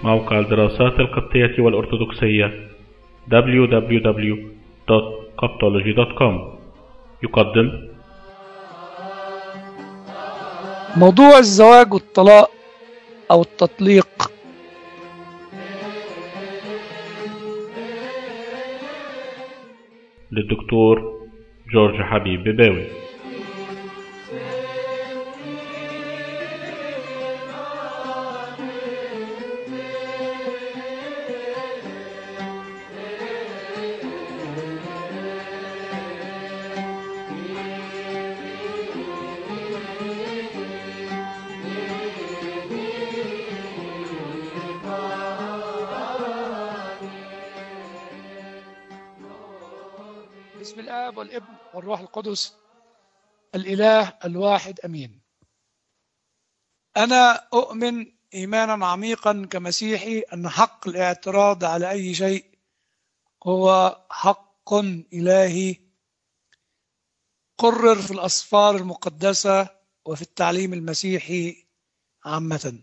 موقع الدراسات القبطية والأرثوذكسية www.coptology.com يقدم موضوع الزواج والطلاق أو التطليق للدكتور جورج حبيب بباوي بسم الآب والابن والروح القدس الإله الواحد أمين أنا أؤمن إيمانا عميقا كمسيحي أن حق الاعتراض على أي شيء هو حق إلهي قرر في الأسفار المقدسة وفي التعليم المسيحي عامة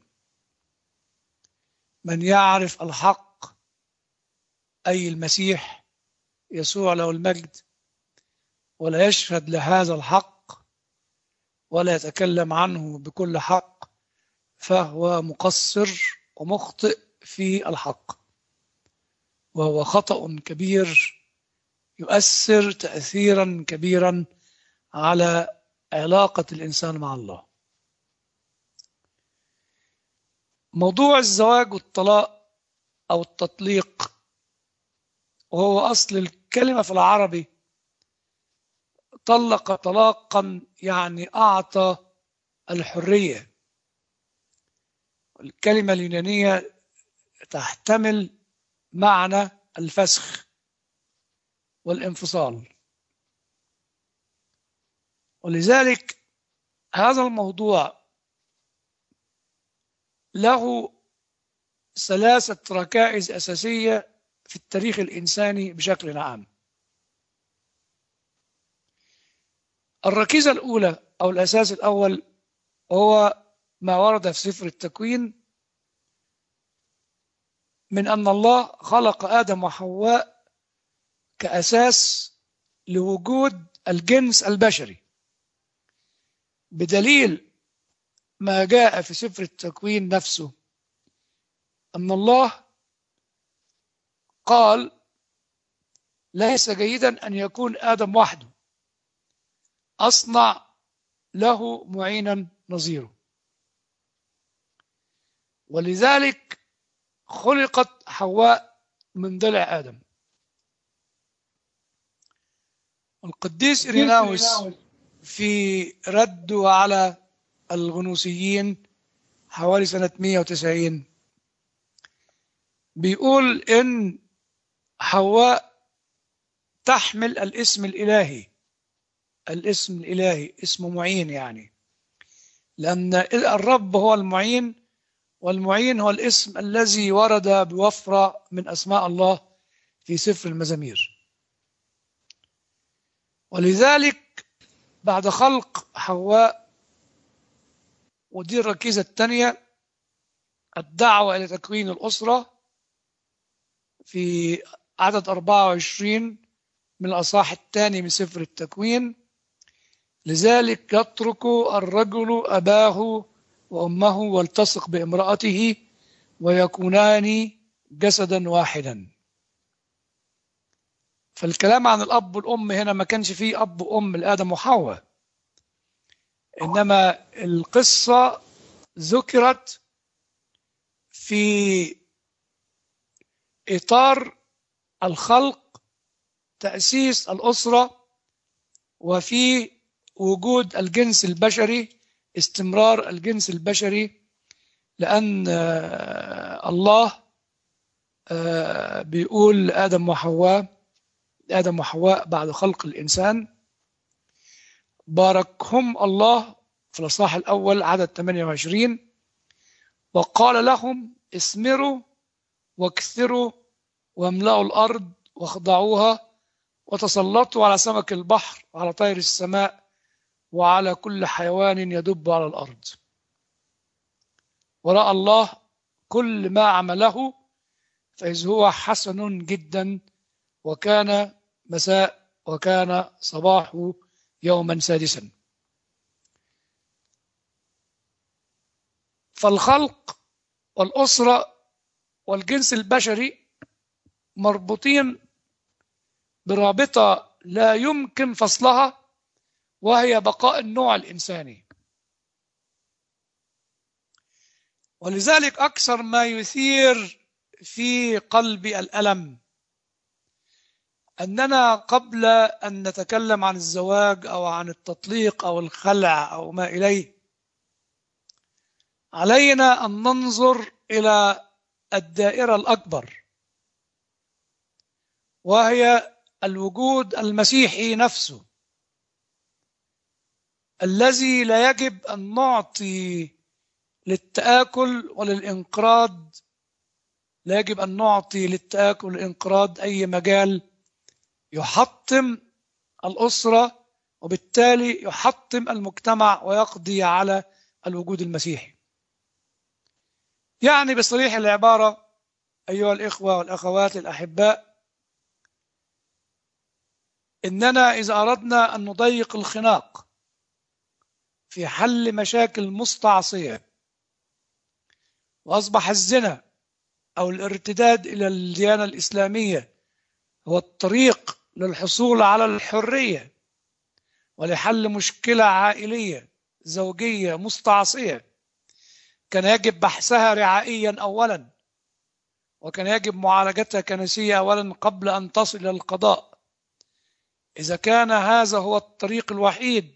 من يعرف الحق أي المسيح يسوع له المجد ولا يشهد لهذا الحق ولا يتكلم عنه بكل حق فهو مقصر ومخطئ في الحق وهو خطأ كبير يؤثر تأثيرا كبيرا على علاقة الإنسان مع الله موضوع الزواج والطلاق أو التطليق وهو أصل الكلمة في العربي طلق طلاقا يعني أعطى الحرية الكلمة اليونانية تحتمل معنى الفسخ والانفصال ولذلك هذا الموضوع له ثلاثة ركائز أساسية في التاريخ الإنساني بشكل عام الركيزة الأولى أو الأساس الأول هو ما ورد في سفر التكوين من أن الله خلق آدم وحواء كأساس لوجود الجنس البشري بدليل ما جاء في سفر التكوين نفسه أن الله قال ليس جيدا أن يكون آدم وحده أصنع له معينا نظيره ولذلك خلقت حواء من ضلع آدم القديس إريناوس في رده على الغنوسيين حوالي سنة 190 بيقول إن حواء تحمل الاسم الإلهي الاسم الإلهي اسم معين يعني لأن الرب هو المعين والمعين هو الاسم الذي ورد بوفرة من أسماء الله في سفر المزامير ولذلك بعد خلق حواء ودي الركيزة الثانية الدعوة إلى تكوين الأسرة في عدد 24 من الأصحاح الثاني من سفر التكوين لذلك يترك الرجل أباه وأمه والتصق بامرأته ويكونان جسدا واحدا فالكلام عن الأب والأم هنا ما كانش فيه أب وأم لآدم وحواء إنما القصة ذكرت في إطار الخلق تأسيس الأسرة وفي وجود الجنس البشري استمرار الجنس البشري لأن الله بيقول لآدم وحواء آدم وحواء بعد خلق الإنسان باركهم الله في الإصحاح الأول عدد 28 وقال لهم اسمروا واكثروا واملأوا الأرض واخضعوها وتسلطوا على سمك البحر وعلى طير السماء وعلى كل حيوان يدب على الأرض ورأى الله كل ما عمله فإذ هو حسن جدا وكان مساء وكان صباح يوما سادسا فالخلق والأسرة والجنس البشري مربوطين برابطة لا يمكن فصلها وهي بقاء النوع الإنساني ولذلك أكثر ما يثير في قلبي الألم أننا قبل أن نتكلم عن الزواج أو عن التطليق أو الخلع أو ما إليه علينا أن ننظر إلى الدائرة الأكبر وهي الوجود المسيحي نفسه الذي لا يجب أن نعطي للتآكل وللإنقراض لا يجب أن نعطي للتآكل والإنقراض أي مجال يحطم الأسرة وبالتالي يحطم المجتمع ويقضي على الوجود المسيحي يعني بصريح العبارة أيها الإخوة والأخوات الأحباء إننا إذا أردنا أن نضيق الخناق في حل مشاكل مستعصية وأصبح الزنا أو الارتداد إلى الديانة الإسلامية هو الطريق للحصول على الحرية ولحل مشكلة عائلية زوجية مستعصية كان يجب بحثها رعائيا أولا وكان يجب معالجتها كنسية أولا قبل أن تصل إلى القضاء إذا كان هذا هو الطريق الوحيد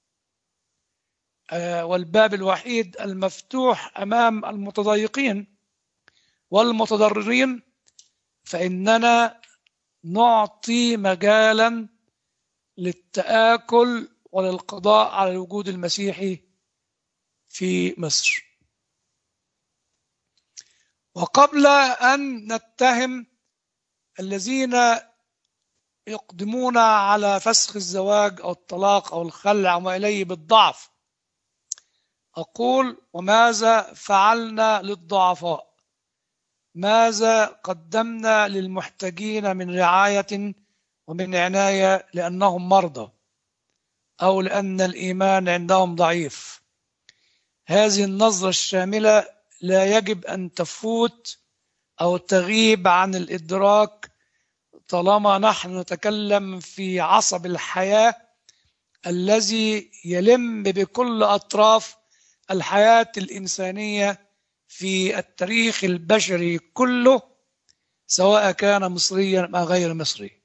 والباب الوحيد المفتوح أمام المتضايقين والمتضررين فإننا نعطي مجالا للتآكل وللقضاء على الوجود المسيحي في مصر وقبل أن نتهم الذين يقدمون على فسخ الزواج أو الطلاق أو الخلع وما إليه بالضعف أقول وماذا فعلنا للضعفاء ماذا قدمنا للمحتاجين من رعاية ومن عناية لأنهم مرضى أو لأن الإيمان عندهم ضعيف هذه النظرة الشاملة لا يجب أن تفوت أو تغيب عن الإدراك طالما نحن نتكلم في عصب الحياة الذي يلم بكل أطراف الحياة الإنسانية في التاريخ البشري كله سواء كان مصريا أو غير مصري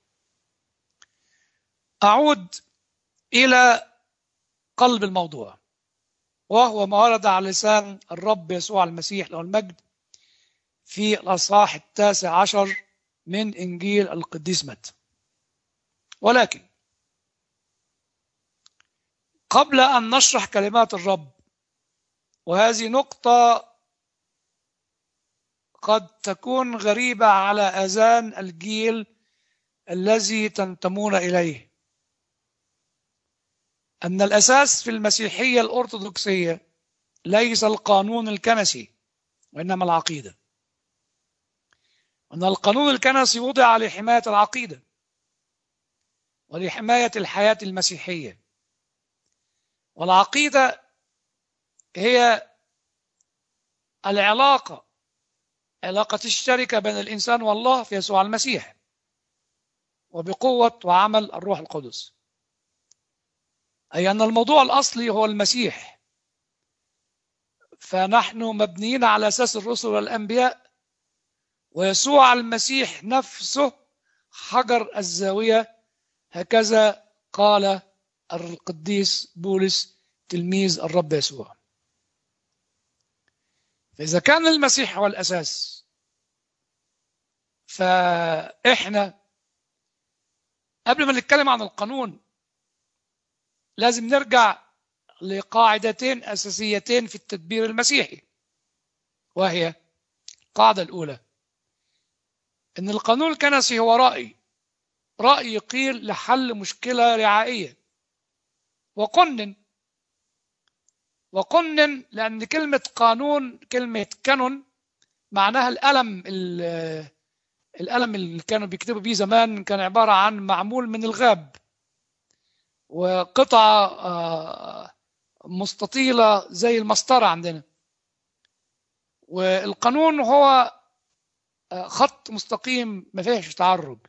أعود إلى قلب الموضوع وهو ما ورد على لسان الرب يسوع المسيح له المجد في الأصحاح التاسع عشر من إنجيل القديس متى ولكن قبل أن نشرح كلمات الرب وهذه نقطة قد تكون غريبة على أذان الجيل الذي تنتمون إليه أن الأساس في المسيحية الأرثوذكسية ليس القانون الكنسي وإنما العقيدة أن القانون الكنسي وضع لحماية العقيدة ولحماية الحياة المسيحية والعقيدة هي العلاقة علاقة الشركة بين الإنسان والله في يسوع المسيح وبقوة وعمل الروح القدس أي أن الموضوع الأصلي هو المسيح فنحن مبنيين على أساس الرسل والأنبياء ويسوع المسيح نفسه حجر الزاوية هكذا قال القديس بولس تلميذ الرب يسوع فإذا كان المسيح هو الأساس فإحنا قبل ما نتكلم عن القانون لازم نرجع لقاعدتين أساسيتين في التدبير المسيحي وهي القاعدة الأولى أن القانون الكنسي هو رأي رأي قيل لحل مشكلة رعائية وقنن وقنن لأن كلمة قانون كلمة كانون معناها القلم ال- القلم اللي كانوا بيكتبوا بيه زمان كان عبارة عن معمول من الغاب وقطعة آه، مستطيلة زي المسطرة عندنا والقانون هو آه، خط مستقيم ما فيهش تعرج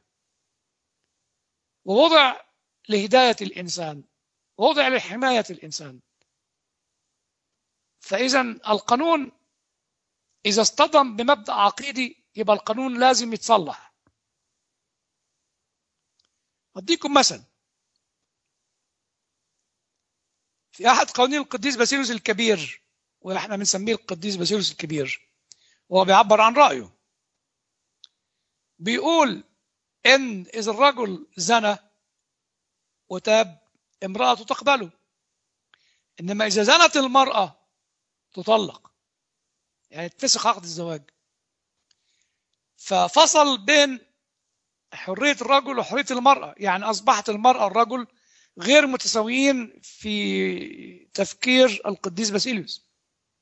ووضع لهداية الإنسان وضع لحماية الإنسان فإذا القانون إذا اصطدم بمبدأ عقيدي يبقى القانون لازم يتصلح أديكم مثل في أحد قوانين القديس باسيلوس الكبير وإحنا بنسميه القديس باسيلوس الكبير وهو بيعبر عن رأيه بيقول إن إذا الرجل زنى وتاب امرأته تقبله إنما إذا زنت المرأة تطلق يعني تفسخ عقد الزواج ففصل بين حرية الرجل وحرية المرأة يعني أصبحت المرأة والرجل غير متساويين في تفكير القديس باسيليوس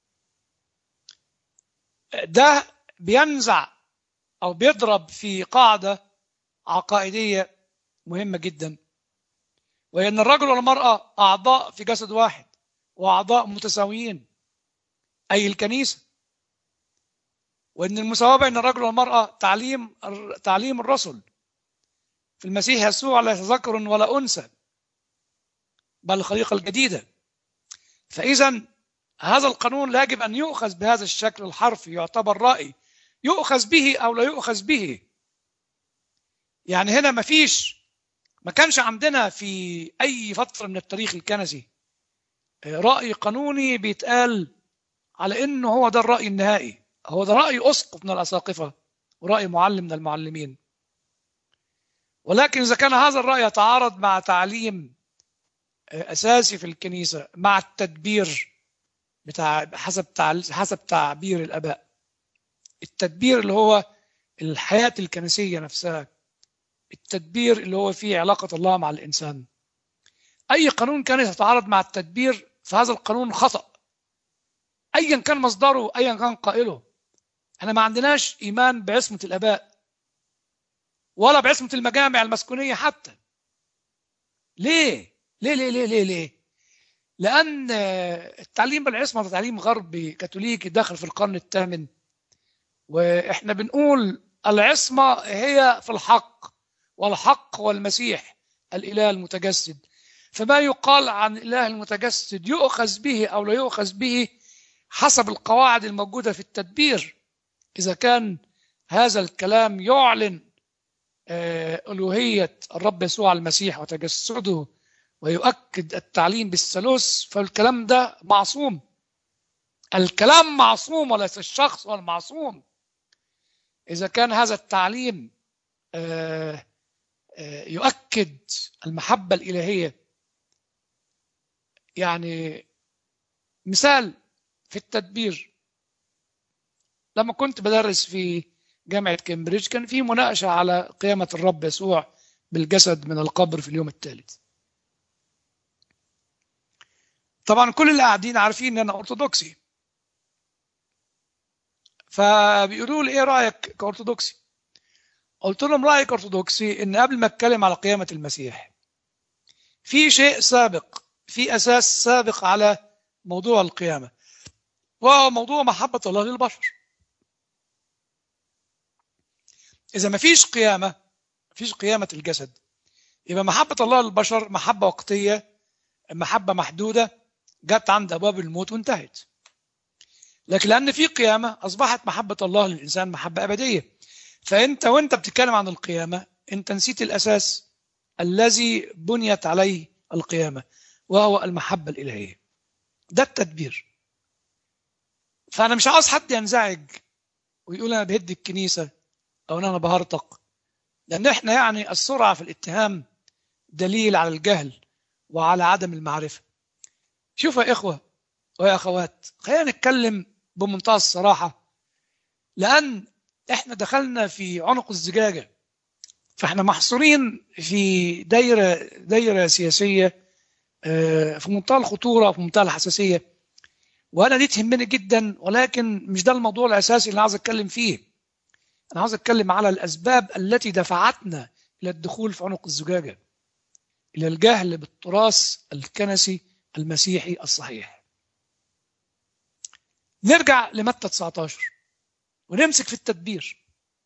ده بينزع أو بيضرب في قاعدة عقائدية مهمة جدا وهي أن الرجل والمرأة أعضاء في جسد واحد وأعضاء متساويين أي الكنيسة وأن المساواة بين الرجل والمرأة تعليم تعليم الرسل في المسيح يسوع لا ذكر ولا أنثى بل الخليقة الجديدة فإذا هذا القانون لا يجب أن يؤخذ بهذا الشكل الحرفي يعتبر رأي يؤخذ به أو لا يؤخذ به يعني هنا ما فيش ما كانش عندنا في أي فترة من التاريخ الكنسي رأي قانوني بيتقال على إنه هو ده الرأي النهائي هو ده رأي أسقف من الأساقفة ورأي معلم من المعلمين ولكن إذا كان هذا الرأي يتعارض مع تعليم أساسي في الكنيسة مع التدبير بتاع حسب تعل... حسب تعبير الآباء التدبير اللي هو الحياة الكنسية نفسها التدبير اللي هو فيه علاقة الله مع الإنسان أي قانون كان يتعارض مع التدبير فهذا القانون خطأ أيا كان مصدره أيا كان قائله احنا ما عندناش إيمان بعصمة الآباء ولا بعصمة المجامع المسكونية حتى ليه؟ ليه ليه ليه ليه ليه؟ لأن التعليم بالعصمة ده تعليم غربي كاثوليكي داخل في القرن الثامن وإحنا بنقول العصمة هي في الحق والحق هو المسيح الإله المتجسد فما يقال عن الإله المتجسد يؤخذ به أو لا يؤخذ به حسب القواعد الموجودة في التدبير إذا كان هذا الكلام يعلن ألوهية الرب يسوع المسيح وتجسده ويؤكد التعليم بالثالوث فالكلام ده معصوم الكلام معصوم وليس الشخص هو المعصوم إذا كان هذا التعليم يؤكد المحبة الإلهية يعني مثال في التدبير لما كنت بدرس في جامعة كامبريدج كان في مناقشة على قيامة الرب يسوع بالجسد من القبر في اليوم الثالث طبعا كل اللي قاعدين عارفين ان انا ارثوذكسي فبيقولوا لي ايه رايك كارثوذكسي قلت لهم رايي كارثوذكسي ان قبل ما اتكلم على قيامه المسيح في شيء سابق في اساس سابق على موضوع القيامه وهو موضوع محبه الله للبشر اذا ما فيش قيامه فيش قيامه الجسد يبقى محبه الله للبشر محبه وقتيه محبه محدوده جت عند ابواب الموت وانتهت لكن لان في قيامه اصبحت محبه الله للانسان محبه ابديه فانت وانت بتتكلم عن القيامه انت نسيت الاساس الذي بنيت عليه القيامه وهو المحبه الالهيه ده التدبير فانا مش عاوز حد ينزعج ويقول انا بهد الكنيسه او انا بهرطق لان احنا يعني السرعه في الاتهام دليل على الجهل وعلى عدم المعرفه شوفوا يا إخوة ويا أخوات خلينا نتكلم بمنتهى الصراحة لأن إحنا دخلنا في عنق الزجاجة فإحنا محصورين في دايرة دايرة سياسية في منتهى الخطورة وفي منتهى الحساسية وانا دي تهمني جدا ولكن مش ده الموضوع الاساسي اللي عاوز اتكلم فيه انا عاوز اتكلم على الاسباب التي دفعتنا الى الدخول في عنق الزجاجه الى الجهل بالتراث الكنسي المسيحي الصحيح نرجع لمتى 19 ونمسك في التدبير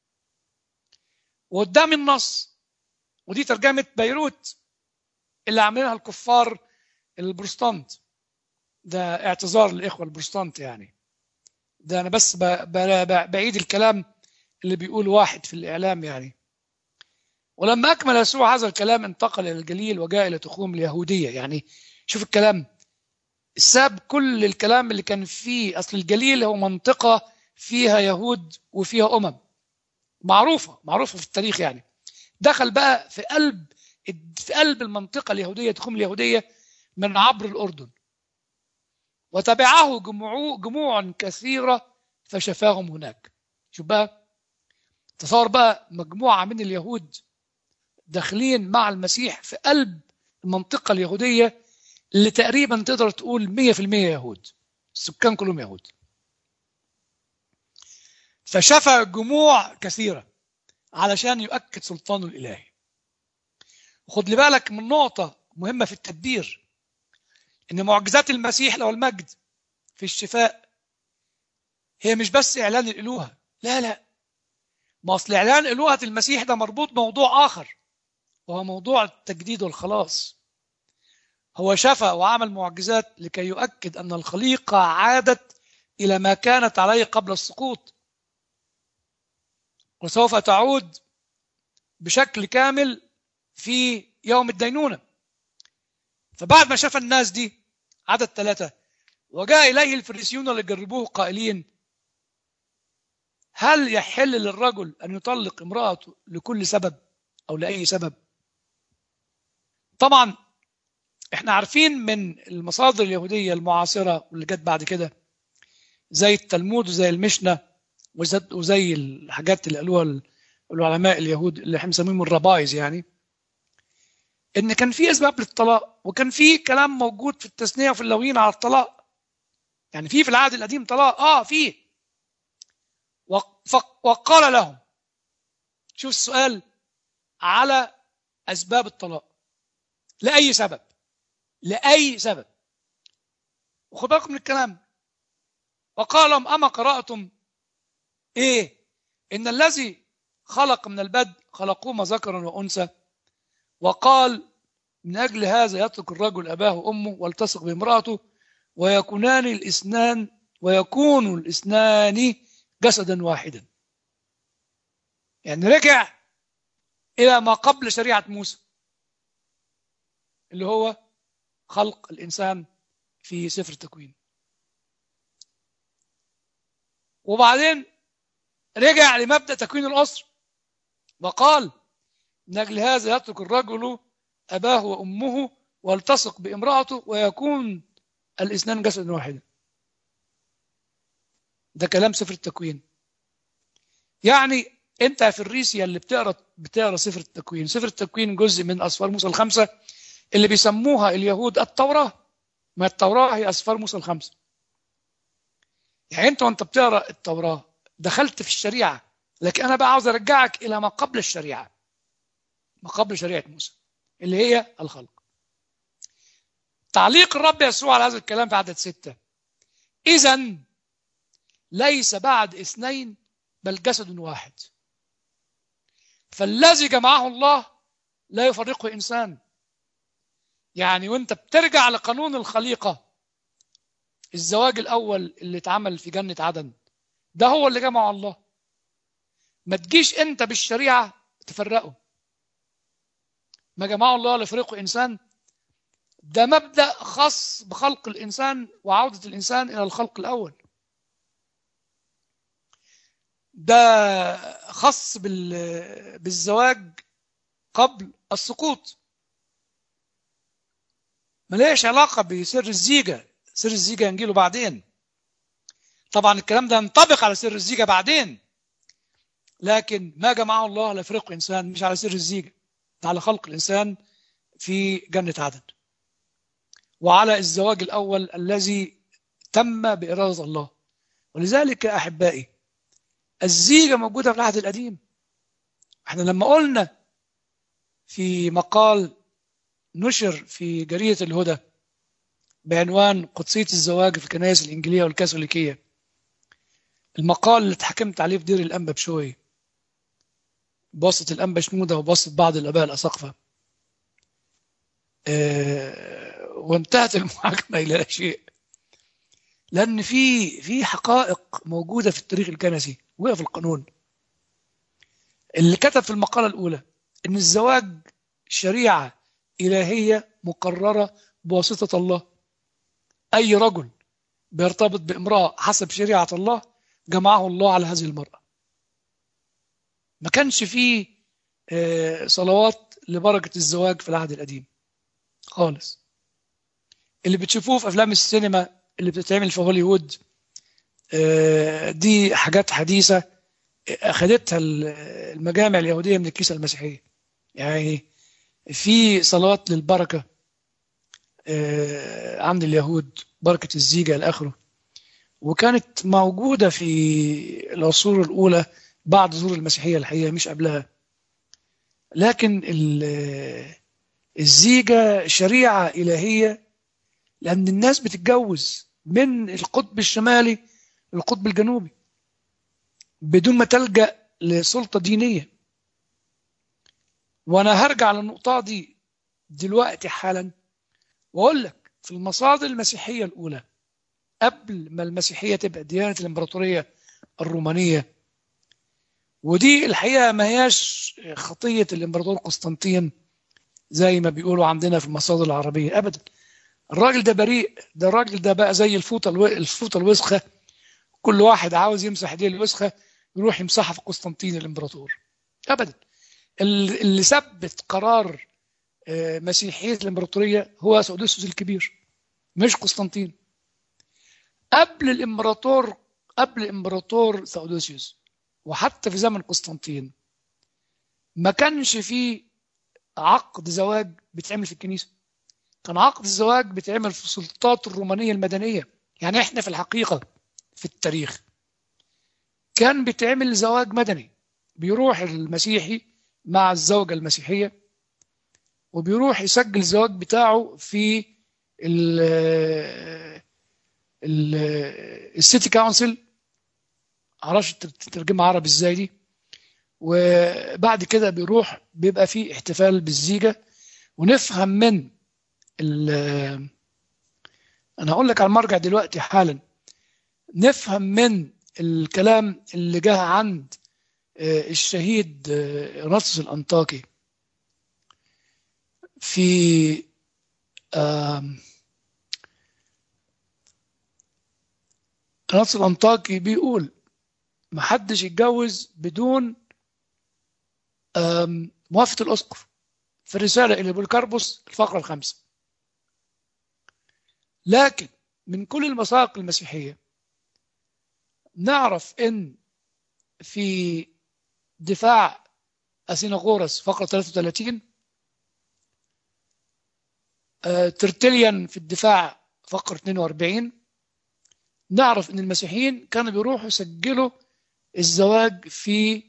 وقدام النص ودي ترجمة بيروت اللي عاملينها الكفار البروستانت ده اعتذار للإخوة البروستانت يعني ده أنا بس ب- ب- بعيد الكلام اللي بيقول واحد في الإعلام يعني ولما أكمل يسوع هذا الكلام انتقل إلى الجليل وجاء إلى تخوم اليهودية يعني شوف الكلام ساب كل الكلام اللي كان فيه أصل الجليل هو منطقة فيها يهود وفيها أمم معروفة معروفة في التاريخ يعني دخل بقى في قلب في قلب المنطقة اليهودية تخوم اليهودية من عبر الأردن وتبعه جموع جموع كثيرة فشفاهم هناك شوف بقى تصور بقى مجموعة من اليهود داخلين مع المسيح في قلب المنطقة اليهودية اللي تقريبا تقدر تقول 100% يهود السكان كلهم يهود فشفى جموع كثيرة علشان يؤكد سلطانه الإلهي خد لي بالك من نقطة مهمة في التدبير إن معجزات المسيح له المجد في الشفاء هي مش بس إعلان الإلوهة لا لا ما أصل إعلان إلوهة المسيح ده مربوط موضوع آخر وهو موضوع التجديد والخلاص هو شفى وعمل معجزات لكي يؤكد أن الخليقة عادت إلى ما كانت عليه قبل السقوط وسوف تعود بشكل كامل في يوم الدينونة فبعد ما شاف الناس دي عدد ثلاثة وجاء إليه الفريسيون ليجربوه قائلين هل يحل للرجل أن يطلق امرأته لكل سبب أو لأي سبب طبعا احنا عارفين من المصادر اليهودية المعاصرة واللي جت بعد كده زي التلمود وزي المشنة وزي, وزي الحاجات اللي قالوها العلماء اليهود اللي احنا بنسميهم الربايز يعني ان كان في اسباب للطلاق وكان في كلام موجود في التثنيه وفي اللوين على الطلاق يعني في في العهد القديم طلاق اه في وقال لهم شوف السؤال على اسباب الطلاق لاي سبب لاي سبب وخد بالكم من الكلام وقال لهم اما قراتم ايه ان الذي خلق من البدء خلقهما ذكرا وانثى وقال من أجل هذا يترك الرجل أباه وأمه والتصق بامرأته ويكونان الاثنان ويكون الاثنان جسدا واحدا يعني رجع إلى ما قبل شريعة موسى اللي هو خلق الإنسان في سفر التكوين وبعدين رجع لمبدأ تكوين الأسر وقال من أجل هذا يترك الرجل أباه وأمه والتصق بامرأته ويكون الاثنان جسدا واحدا ده كلام سفر التكوين يعني انت في الريسيا اللي بتقرا بتقرا سفر التكوين سفر التكوين جزء من اسفار موسى الخمسه اللي بيسموها اليهود التوراه ما التوراه هي اسفار موسى الخمسه يعني انت وانت بتقرا التوراه دخلت في الشريعه لكن انا بقى عاوز ارجعك الى ما قبل الشريعه ما قبل شريعة موسى اللي هي الخلق تعليق الرب يسوع على هذا الكلام في عدد ستة إذا ليس بعد اثنين بل جسد واحد فالذي جمعه الله لا يفرقه إنسان يعني وانت بترجع لقانون الخليقة الزواج الأول اللي اتعمل في جنة عدن ده هو اللي جمعه الله ما تجيش انت بالشريعة تفرقه ما جمعه الله لفريق إنسان ده مبدأ خاص بخلق الإنسان وعودة الإنسان إلى الخلق الأول ده خاص بالزواج قبل السقوط مليش علاقة بسر الزيجة سر الزيجة هنجيله بعدين طبعا الكلام ده ينطبق على سر الزيجة بعدين لكن ما جمعه الله لفريق إنسان مش على سر الزيجة على خلق الإنسان في جنة عدن وعلى الزواج الأول الذي تم بإرادة الله ولذلك يا أحبائي الزيجة موجودة في العهد القديم احنا لما قلنا في مقال نشر في جريدة الهدى بعنوان قدسية الزواج في الكنائس الإنجيلية والكاثوليكية المقال اللي اتحكمت عليه في دير الأنبا بشوي بواسطة الأنبا شنودة وبواسطة بعض الآباء الأساقفة اه وانتهت المحاكمة إلى لا شيء لأن في في حقائق موجودة في التاريخ الكنسي وهي في القانون اللي كتب في المقالة الأولى إن الزواج شريعة إلهية مقررة بواسطة الله أي رجل بيرتبط بامرأة حسب شريعة الله جمعه الله على هذه المرأة ما كانش فيه صلوات لبركة الزواج في العهد القديم خالص اللي بتشوفوه في أفلام السينما اللي بتتعمل في هوليوود دي حاجات حديثة أخذتها المجامع اليهودية من الكنيسة المسيحية يعني في صلوات للبركة عند اليهود بركة الزيجة إلى آخره وكانت موجودة في العصور الأولى بعد ظهور المسيحية الحقيقة مش قبلها لكن الزيجة شريعة إلهية لأن الناس بتتجوز من القطب الشمالي للقطب الجنوبي بدون ما تلجأ لسلطة دينية وأنا هرجع للنقطة دي دلوقتي حالا وأقول لك في المصادر المسيحية الأولى قبل ما المسيحية تبقى ديانة الإمبراطورية الرومانية ودي الحقيقة ما هياش خطية الإمبراطور قسطنطين زي ما بيقولوا عندنا في المصادر العربية أبدا الراجل ده بريء ده الراجل ده بقى زي الفوطة الو... الفوطة الوسخة كل واحد عاوز يمسح ايديه الوسخة يروح يمسحها في قسطنطين الإمبراطور أبدا اللي ثبت قرار مسيحية الإمبراطورية هو سودوسوس الكبير مش قسطنطين قبل الإمبراطور قبل الإمبراطور ثودوسيوس وحتى في زمن قسطنطين ما كانش فيه عقد زواج بيتعمل في الكنيسة كان عقد الزواج بيتعمل في السلطات الرومانية المدنية يعني احنا في الحقيقة في التاريخ كان بيتعمل زواج مدني بيروح المسيحي مع الزوجة المسيحية وبيروح يسجل الزواج بتاعه في ال ال السيتي كونسل معرفش تترجمها عربي ازاي دي وبعد كده بيروح بيبقى في احتفال بالزيجة ونفهم من انا هقول لك على المرجع دلوقتي حالا نفهم من الكلام اللي جه عند الشهيد رطس الأنطاكي في رطس الأنطاكي بيقول محدش يتجوز بدون موافقة الأسقف في الرسالة إلى بولكاربوس الفقرة الخامسة لكن من كل المساق المسيحية نعرف إن في دفاع أثيناغورس فقرة 33 ترتليان في الدفاع فقرة 42 نعرف ان المسيحيين كانوا بيروحوا يسجلوا الزواج في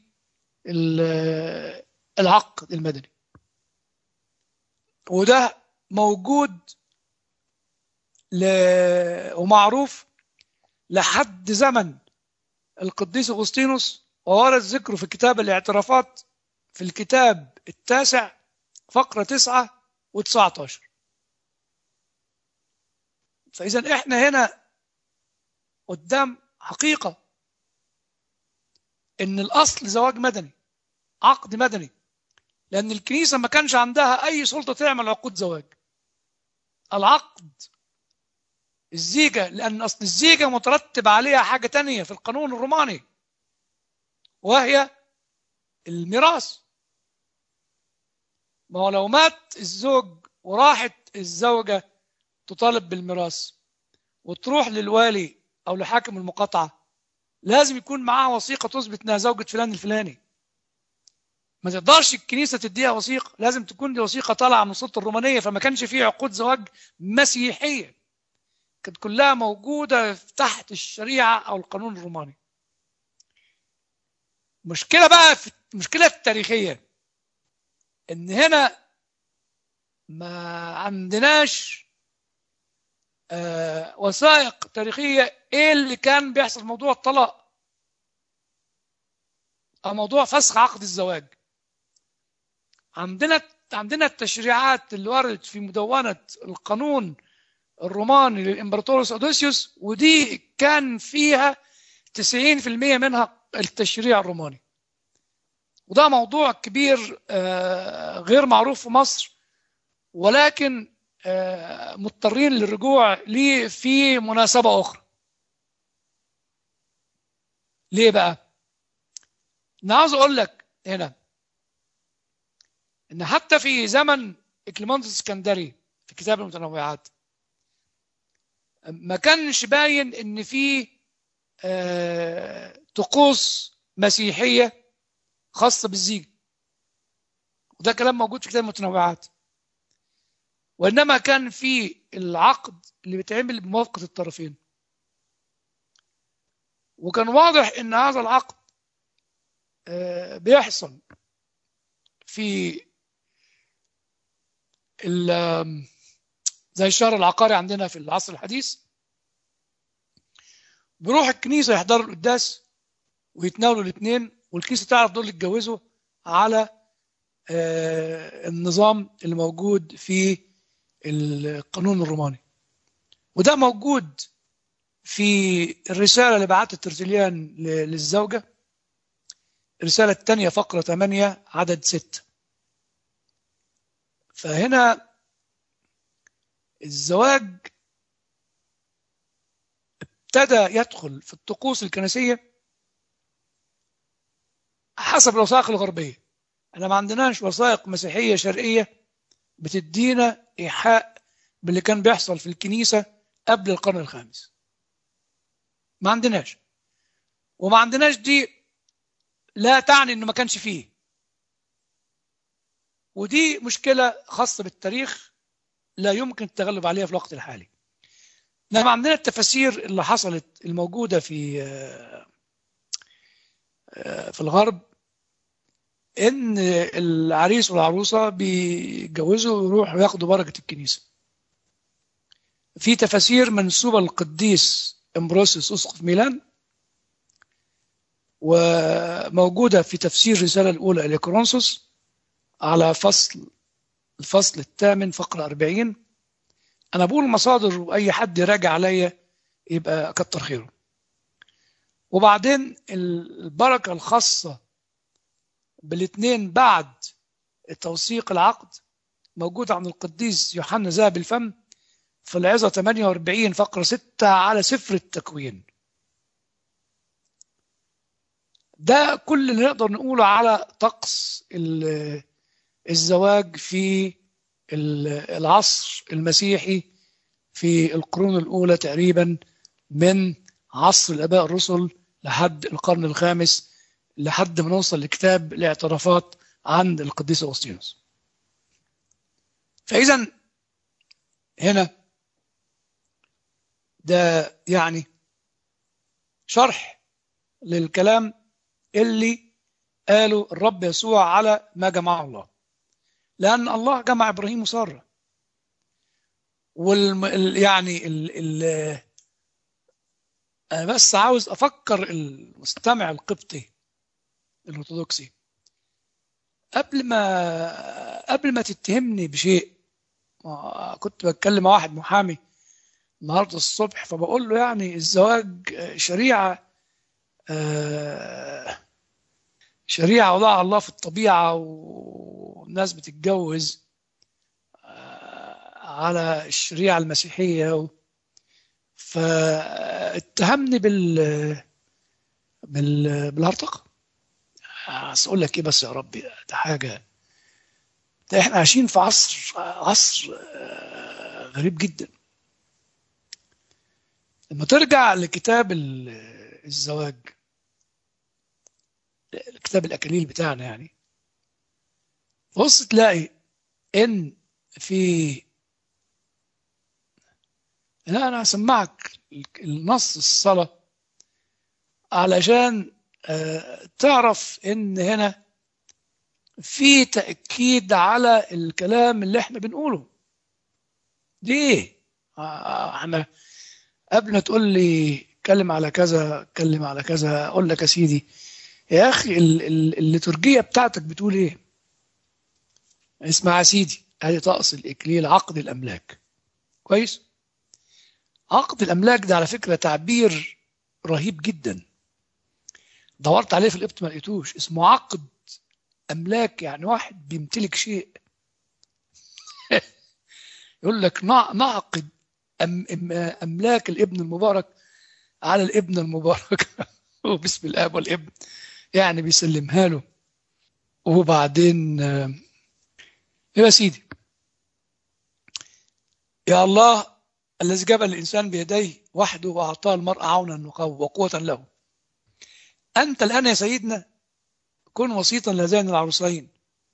العقد المدني وده موجود ل... ومعروف لحد زمن القديس أغسطينوس وورد ذكره في كتاب الاعترافات في الكتاب التاسع فقرة تسعة وتسعة عشر فإذا إحنا هنا قدام حقيقة إن الأصل زواج مدني عقد مدني لأن الكنيسة ما كانش عندها أي سلطة تعمل عقود زواج العقد الزيجة لأن أصل الزيجة مترتب عليها حاجة تانية في القانون الروماني وهي الميراث ما هو لو مات الزوج وراحت الزوجة تطالب بالميراث وتروح للوالي أو لحاكم المقاطعة لازم يكون معاها وثيقة تثبت إنها زوجة فلان الفلاني ما تقدرش الكنيسة تديها وثيقة لازم تكون دي وثيقة طالعة من السلطة الرومانية فما كانش فيه عقود زواج مسيحية كانت كلها موجودة تحت الشريعة أو القانون الروماني مشكلة بقى في المشكلة التاريخية إن هنا ما عندناش آه وثائق تاريخية إيه اللي كان بيحصل في موضوع الطلاق أو موضوع فسخ عقد الزواج عندنا عندنا التشريعات اللي وردت في مدونة القانون الروماني للإمبراطور أوديسيوس ودي كان فيها 90% منها التشريع الروماني وده موضوع كبير آه، غير معروف في مصر ولكن آه، مضطرين للرجوع ليه في مناسبة أخرى ليه بقى؟ أنا عاوز أقول لك هنا إن حتى في زمن إكليماندس الإسكندري في كتاب المتنوعات ما كانش باين إن في آه، طقوس مسيحية خاصة بالزيج وده كلام موجود في كتاب المتنوعات وإنما كان في العقد اللي بيتعمل بموافقة الطرفين وكان واضح إن هذا العقد آه، بيحصل في ال- زي الشهر العقاري عندنا في العصر الحديث بيروح الكنيسة يحضروا القداس ويتناولوا الاثنين والكنيسة تعرف دول يتجوزوا على آه، النظام اللي موجود في القانون الروماني وده موجود في الرسالة اللي بعتها ترتليان ل- للزوجة الرسالة الثانية فقرة 8 عدد 6 فهنا الزواج ابتدى يدخل في الطقوس الكنسية حسب الوثائق الغربية احنا ما عندناش وثائق مسيحية شرقية بتدينا إيحاء باللي كان بيحصل في الكنيسة قبل القرن الخامس ما عندناش وما عندناش دي لا تعني انه ما كانش فيه ودي مشكلة خاصة بالتاريخ لا يمكن التغلب عليها في الوقت الحالي انما عندنا التفاسير اللي حصلت الموجودة في آه، آه، في الغرب ان العريس والعروسة بيتجوزوا ويروحوا ياخدوا بركة الكنيسة في تفاسير منسوبة للقديس امبروسيوس اسقف ميلان وموجودة في تفسير الرسالة الأولى إلى كورنثوس على فصل الفصل الثامن فقرة 40 أنا بقول مصادر وأي حد يراجع عليا يبقى كتر خيره وبعدين البركة الخاصة بالاثنين بعد توثيق العقد موجودة عن القديس يوحنا ذهب الفم في العظة 48 فقرة 6 على سفر التكوين ده كل اللي نقدر نقوله على طقس ال- الزواج في ال- العصر المسيحي في القرون الأولى تقريبا من عصر الآباء الرسل لحد القرن الخامس لحد ما نوصل لكتاب الاعترافات عن القديس أغسطينوس فإذا هنا ده يعني شرح للكلام اللي قاله الرب يسوع على ما جمعه الله لأن الله جمع إبراهيم وسارة والم... ال- يعني ال... ال... أنا بس عاوز أفكر المستمع القبطي الأرثوذكسي قبل ما قبل ما تتهمني بشيء ما كنت بتكلم مع واحد محامي النهارده الصبح فبقول له يعني الزواج شريعة آه، شريعة وضعها الله في الطبيعة والناس بتتجوز آه، على الشريعة المسيحية و- فاتهمني بال بال بالهرطقة بس اقول لك ايه بس يا ربي ده حاجة ده احنا عايشين في عصر عصر آه، غريب جدا لما ترجع لكتاب ال- الزواج كتاب الأكاليل بتاعنا يعني بص تلاقي إن في لا انا هسمعك النص الصلاه علشان آه، تعرف ان هنا في تاكيد على الكلام اللي احنا بنقوله ليه آه، احنا قبل ما تقول لي اتكلم على كذا اتكلم على كذا اقول لك يا سيدي يا اخي ال- ال- الليتورجيه بتاعتك بتقول ايه اسمع يا سيدي ادي طقس الاكليل عقد الاملاك كويس عقد الاملاك ده على فكره تعبير رهيب جدا دورت عليه في القبط ما لقيتوش اسمه عقد املاك يعني واحد بيمتلك شيء يقول لك نع- نعقد أم أم املاك الابن المبارك على الابن المبارك وباسم الاب والابن يعني بيسلمها له وبعدين آه، يا سيدي يا الله الذي جبل الانسان بيديه وحده واعطاه المرء عونا وقوه له انت الان يا سيدنا كن وسيطا لهذين العروسين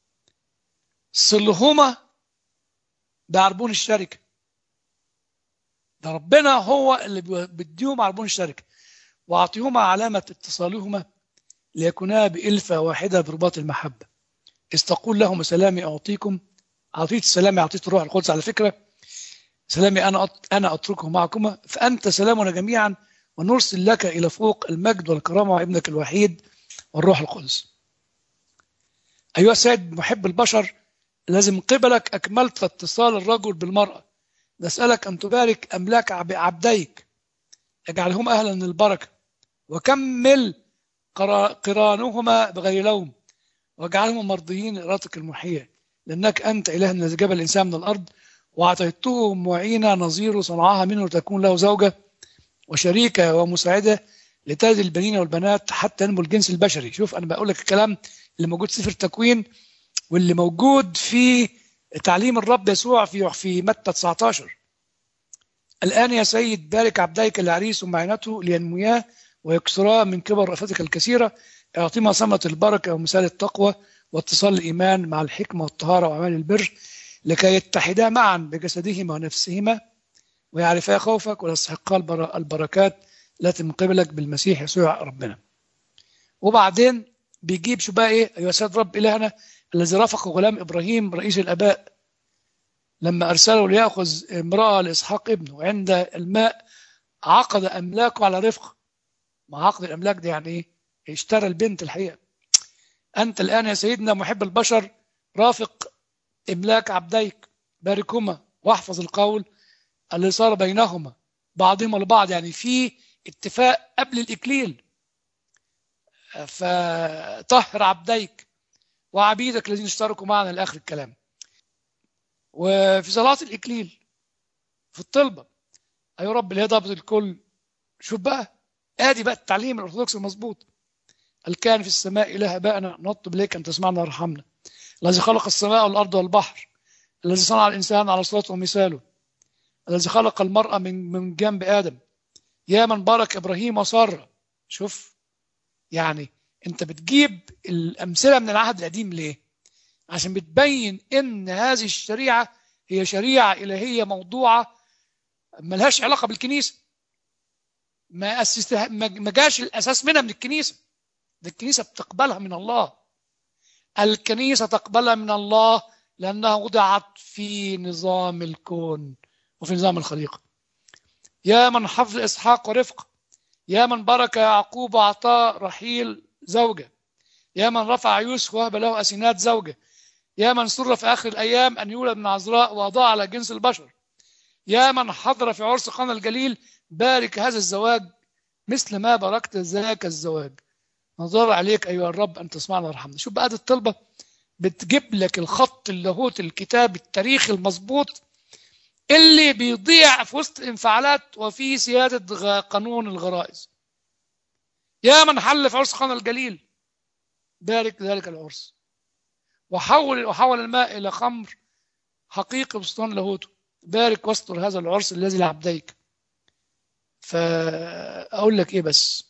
صلهما بعربون الشركه ده ربنا هو اللي بيديهم عربون الشركه واعطيهما علامه اتصالهما ليكونا بإلفة واحدة برباط المحبة استقول لهم سلامي أعطيكم أعطيت السلام أعطيت الروح القدس على فكرة سلامي أنا أط... أنا أتركه معكما فأنت سلامنا جميعا ونرسل لك إلى فوق المجد والكرامة وابنك الوحيد والروح القدس أيها السيد محب البشر الذي من قبلك أكملت اتصال الرجل بالمرأة نسألك أن تبارك أملاك عب- عبديك اجعلهم أهلا للبركة وكمل قرا- قرانهما بغير لوم واجعلهم مرضيين لإرادتك المحية لأنك أنت إله الذي جبل الإنسان من الأرض وأعطيته معينة نظير صنعها منه لتكون له زوجة وشريكة ومساعدة لتجد البنين والبنات حتى ينمو الجنس البشري شوف أنا بقول لك الكلام اللي موجود في سفر التكوين واللي موجود في تعليم الرب يسوع في في متى 19 الآن يا سيد بارك عبديك العريس ومعينته لينمياه ويكسرا من كبر رأفتك الكثيرة اعطيما ثمرة البركة ومثال التقوى واتصال الإيمان مع الحكمة والطهارة وأعمال البر لكي يتحدا معا بجسدهما ونفسهما ويعرفا خوفك ويستحقا البر- البركات التي من قبلك بالمسيح يسوع ربنا وبعدين بيجيب شو بقى ايه ايها سيد رب الهنا الذي رافق غلام ابراهيم رئيس الاباء لما ارسله لياخذ امراه لاسحاق ابنه وعند الماء عقد املاكه على رفقه ما عقد الاملاك ده يعني ايه اشترى البنت الحقيقه انت الان يا سيدنا محب البشر رافق املاك عبديك باركهما واحفظ القول اللي صار بينهما بعضهما البعض يعني في اتفاق قبل الاكليل فطهر عبديك وعبيدك الذين اشتركوا معنا لاخر الكلام وفي صلاه الاكليل في الطلبه ايها رب اللي هي ضابط الكل شوف بقى ادي بقى التعليم الارثوذكسي المظبوط الكائن في السماء اله ابائنا نطلب اليك ان تسمعنا وارحمنا الذي خلق السماء والارض والبحر الذي صنع الانسان على صورته ومثاله الذي خلق المراه من من جنب ادم يا من بارك ابراهيم وساره شوف يعني انت بتجيب الامثله من العهد القديم ليه عشان بتبين ان هذه الشريعه هي شريعه الهيه موضوعه ملهاش علاقه بالكنيسه ما أسستها ما جاش الاساس منها من الكنيسه ده الكنيسه بتقبلها من الله الكنيسه تقبلها من الله لانها وضعت في نظام الكون وفي نظام الخليقه يا من حفظ اسحاق ورفقه يا من بارك يعقوب واعطاه رحيل زوجه يا من رفع يوسف وهب له اسينات زوجه يا من سر في اخر الايام ان يولد من عذراء واضاع على جنس البشر يا من حضر في عرس قنا الجليل بارك هذا الزواج مثل ما باركت ذاك الزواج نظر عليك ايها الرب ان تسمعنا وارحمنا شوف بقى دي الطلبه بتجيب لك الخط اللاهوت الكتاب التاريخي المظبوط اللي بيضيع في وسط الانفعالات وفي سياده غ- قانون الغرائز يا من حل في عرس قنا الجليل بارك ذلك العرس وحول وحول الماء الى خمر حقيقي بسطان لاهوته بارك واستر هذا العرس الذي لعبديك فاقول لك ايه بس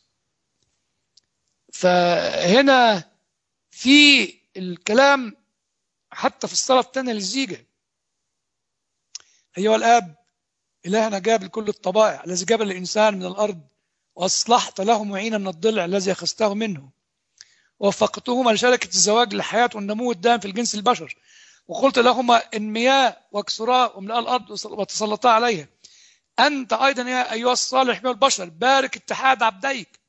فهنا في الكلام حتى في الصلاه الثانيه للزيجه ايها الاب إلهنا جاب لكل الطبائع الذي جاب الإنسان من الأرض وأصلحت له معينا من الضلع الذي أخذته منه ووفقتهما لشركة الزواج للحياة والنمو الدائم في الجنس البشر وقلت لهما إن مياه واكسراء وملأ الأرض وتسلطا عليها أنت أيضا يا أيها الصالح من البشر بارك اتحاد عبديك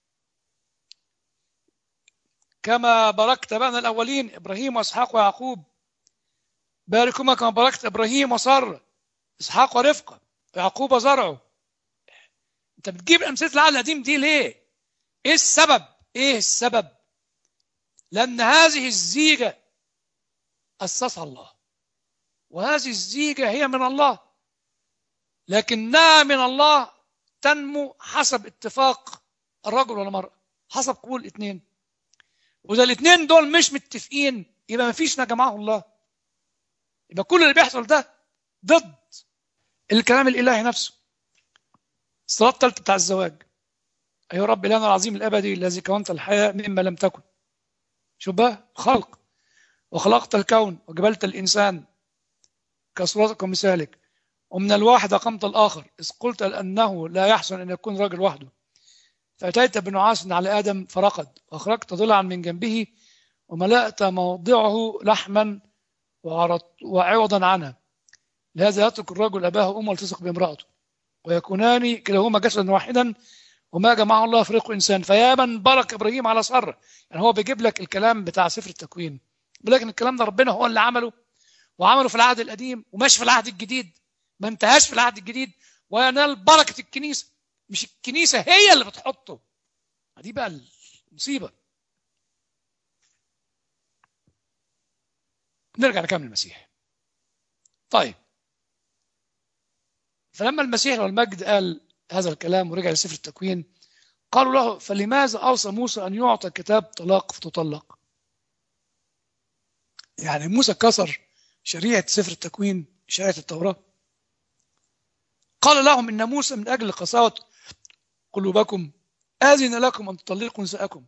كما باركت بين الأولين إبراهيم وإسحاق ويعقوب باركهما كما باركت إبراهيم وسارة إسحاق ورفقة ويعقوب وزرعه أنت بتجيب أمثلة العهد القديم دي ليه؟ إيه السبب؟ إيه السبب؟ لأن هذه الزيجة أسسها الله وهذه الزيجة هي من الله لكنها من الله تنمو حسب اتفاق الرجل والمرأة حسب قبول الاثنين وإذا الاثنين دول مش متفقين يبقى ما فيش نجمعه الله يبقى كل اللي بيحصل ده ضد الكلام الإلهي نفسه الصلاة الثالثة بتاع الزواج أيها رب إلهنا العظيم الأبدي الذي كونت الحياة مما لم تكن شوف بقى خلق وخلقت الكون وجبلت الإنسان كصورتك ومثالك ومن الواحد أقمت الآخر إذ قلت أنه لا يحسن أن يكون رجل وحده فأتيت بنعاس على آدم فرقد وأخرجت ضلعا من جنبه وملأت موضعه لحما وعوضا عنها لهذا يترك الرجل أباه وأمه والتصق بامرأته ويكونان كلاهما جسدا واحدا وما جمعه الله فريق إنسان فيا من بارك إبراهيم على سارة يعني هو بيجيب لك الكلام بتاع سفر التكوين لكن الكلام ده ربنا هو اللي عمله وعمله في العهد القديم وماشي في العهد الجديد ما انتهاش في العهد الجديد وينال بركة الكنيسة مش الكنيسة هي اللي بتحطه دي بقى المصيبة نرجع لكلام المسيح طيب فلما المسيح والمجد قال هذا الكلام ورجع لسفر التكوين قالوا له فلماذا أوصى موسى أن يعطى كتاب طلاق فتطلق يعني موسى كسر شريعة سفر التكوين شريعة التوراة قال لهم إن موسى من أجل قساوة قلوبكم آذن لكم أن تطلقوا نساءكم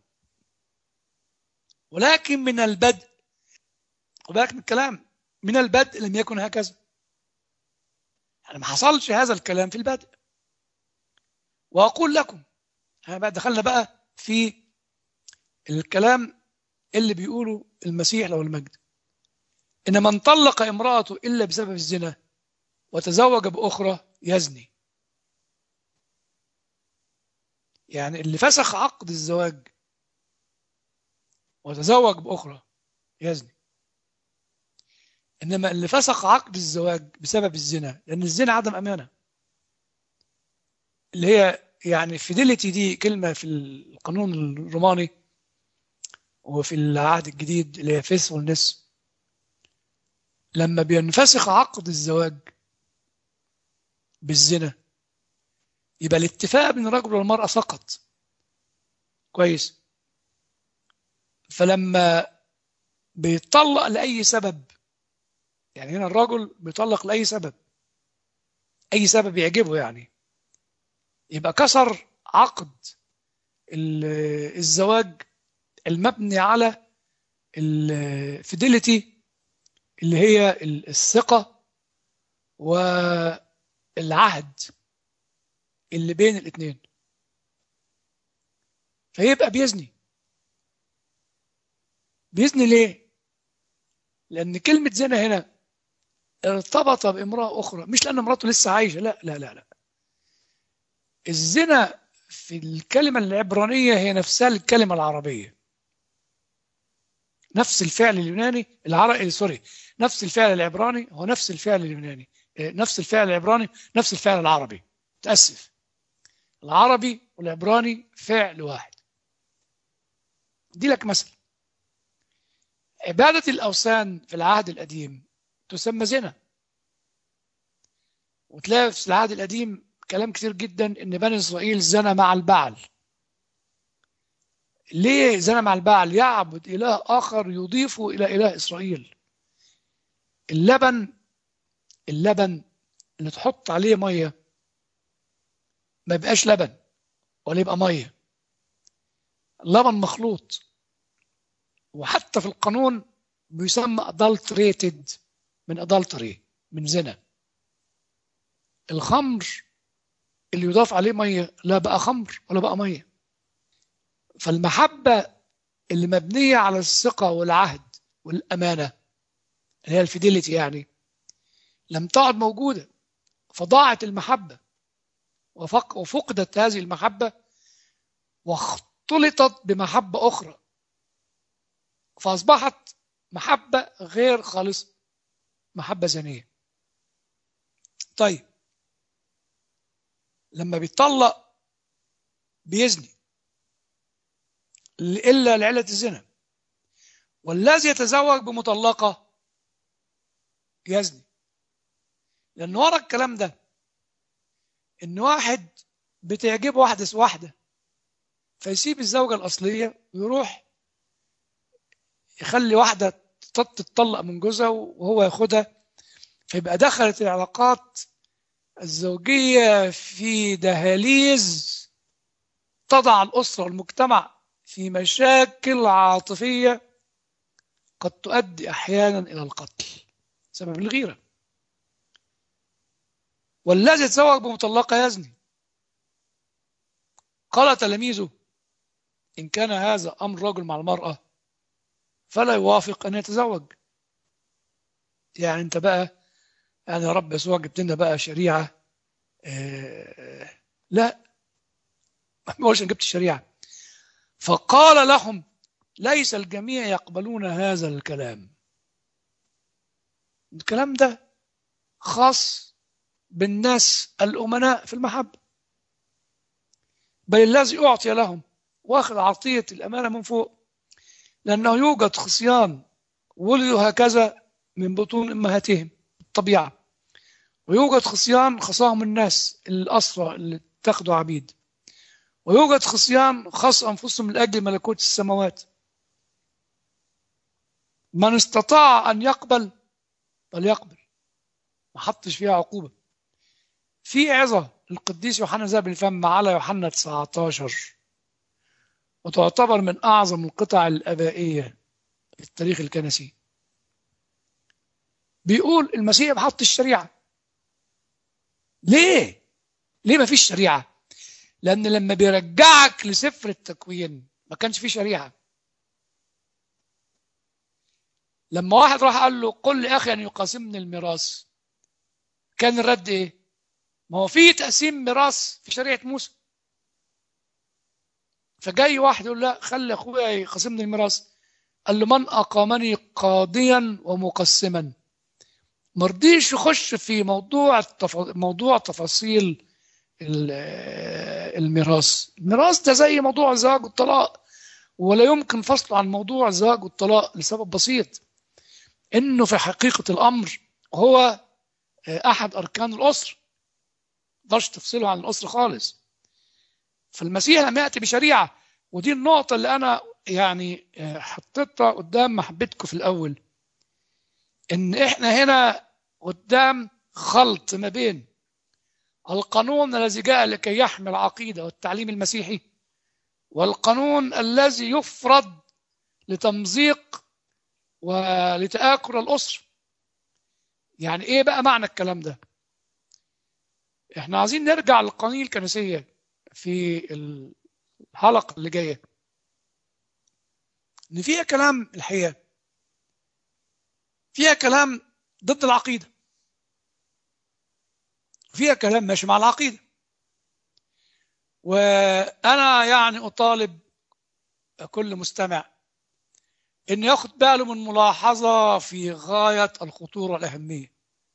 ولكن من البدء وبالك من الكلام من البدء لم يكن هكذا يعني ما حصلش هذا الكلام في البدء وأقول لكم بقى دخلنا بقى في الكلام اللي بيقوله المسيح له المجد إن من طلق امرأته إلا بسبب الزنا وتزوج بأخرى يزني يعني اللي فسخ عقد الزواج وتزوج بأخرى يزني إنما اللي فسخ عقد الزواج بسبب الزنا لأن الزنا عدم أمانة اللي هي يعني فيديليتي دي كلمة في القانون الروماني وفي العهد الجديد اللي هي فيسفولنس لما بينفسخ عقد الزواج بالزنا يبقى الاتفاق بين الرجل والمرأة سقط كويس فلما بيطلق لأي سبب يعني هنا الرجل بيطلق لأي سبب أي سبب يعجبه يعني يبقى كسر عقد الزواج المبني على الفيديليتي اللي هي الثقة والعهد اللي بين الاثنين فيبقى بيزني بيزني ليه؟ لأن كلمة زنا هنا ارتبط بامرأة أخرى مش لأن مراته لسه عايشة لا لا لا لا الزنا في الكلمة العبرانية هي نفسها الكلمة العربية نفس الفعل اليوناني العربي سوري نفس الفعل العبراني هو نفس الفعل اليوناني نفس الفعل العبراني نفس الفعل العربي تأسف العربي والعبراني فعل واحد دي لك مثل عبادة الأوثان في العهد القديم تسمى زنا وتلاقي في العهد القديم كلام كتير جدا ان بني اسرائيل زنى مع البعل ليه زنى مع البعل يعبد اله اخر يضيفه الى اله اسرائيل اللبن اللبن اللي تحط عليه ميه ما يبقاش لبن ولا يبقى ميه اللبن مخلوط وحتى في القانون بيسمى adulterated من adultery من زنا الخمر اللي يضاف عليه ميه لا بقى خمر ولا بقى ميه فالمحبه اللي مبنيه على الثقه والعهد والامانه اللي هي الفيديليتي يعني لم تعد موجوده فضاعت المحبه وفق وفقدت هذه المحبه واختلطت بمحبه اخرى فاصبحت محبه غير خالصه محبه زانيه طيب لما بيطلق بيزني إلا لعلة الزنا والذي يتزوج بمطلقة يزني لأن ورا الكلام ده إن واحد بتعجبه واحدة واحدة فيسيب الزوجة الأصلية ويروح يخلي واحدة تتطلق من جوزها وهو ياخدها فيبقى دخلت العلاقات الزوجية في دهاليز تضع الأسرة والمجتمع في مشاكل عاطفية قد تؤدي أحيانا إلى القتل سبب الغيرة والذي يتزوج بمطلقة يزني قال تلاميذه إن كان هذا أمر رجل مع المرأة فلا يوافق أن يتزوج يعني أنت بقى يعني يا رب يسوع جبت لنا بقى شريعة آه لا ما بقولش جبت الشريعة فقال لهم ليس الجميع يقبلون هذا الكلام الكلام ده خاص بالناس الأمناء في المحبة بل الذي أعطي لهم واخذ عطية الأمانة من فوق لأنه يوجد خصيان ولدوا هكذا من بطون أمهاتهم الطبيعة ويوجد خصيان خصاهم الناس الأسرى اللي اتخذوا عبيد ويوجد خصيان خص أنفسهم من أجل ملكوت السماوات من استطاع أن يقبل فليقبل ما حطش فيها عقوبة في عظة القديس يوحنا ذهب الفم على يوحنا 19 وتعتبر من أعظم القطع الأبائية في التاريخ الكنسي بيقول المسيح بحط الشريعة ليه؟ ليه ما فيش شريعة؟ لأن لما بيرجعك لسفر التكوين ما كانش فيه شريعة لما واحد راح قال له قل لأخي أن يقاسمني الميراث كان الرد إيه؟ ما هو في تقسيم ميراث في شريعة موسى فجاي واحد يقول لا خلي أخويا يقاسمني الميراث قال له من أقامني قاضيا ومقسما مرضيش يخش في موضوع التف... موضوع تفاصيل الميراث الميراث ده زي موضوع الزواج والطلاق ولا يمكن فصله عن موضوع الزواج والطلاق لسبب بسيط انه في حقيقه الامر هو احد اركان الاسره مقدرش تفصله عن الاسره خالص فالمسيح لم ياتي بشريعه ودي النقطه اللي انا يعني حطيتها قدام محبتكم في الاول ان احنا هنا قدام خلط ما بين القانون الذي جاء لكي يحمي العقيده والتعليم المسيحي والقانون الذي يفرض لتمزيق ولتآكل الأسرة يعني ايه بقى معنى الكلام ده احنا عايزين نرجع للقوانين الكنسية في الحلقة اللي جاية ان فيها كلام الحقيقة فيها كلام ضد العقيدة فيها كلام ماشي مع العقيدة وأنا يعني أطالب كل مستمع إن ياخد باله من ملاحظة في غاية الخطورة والأهمية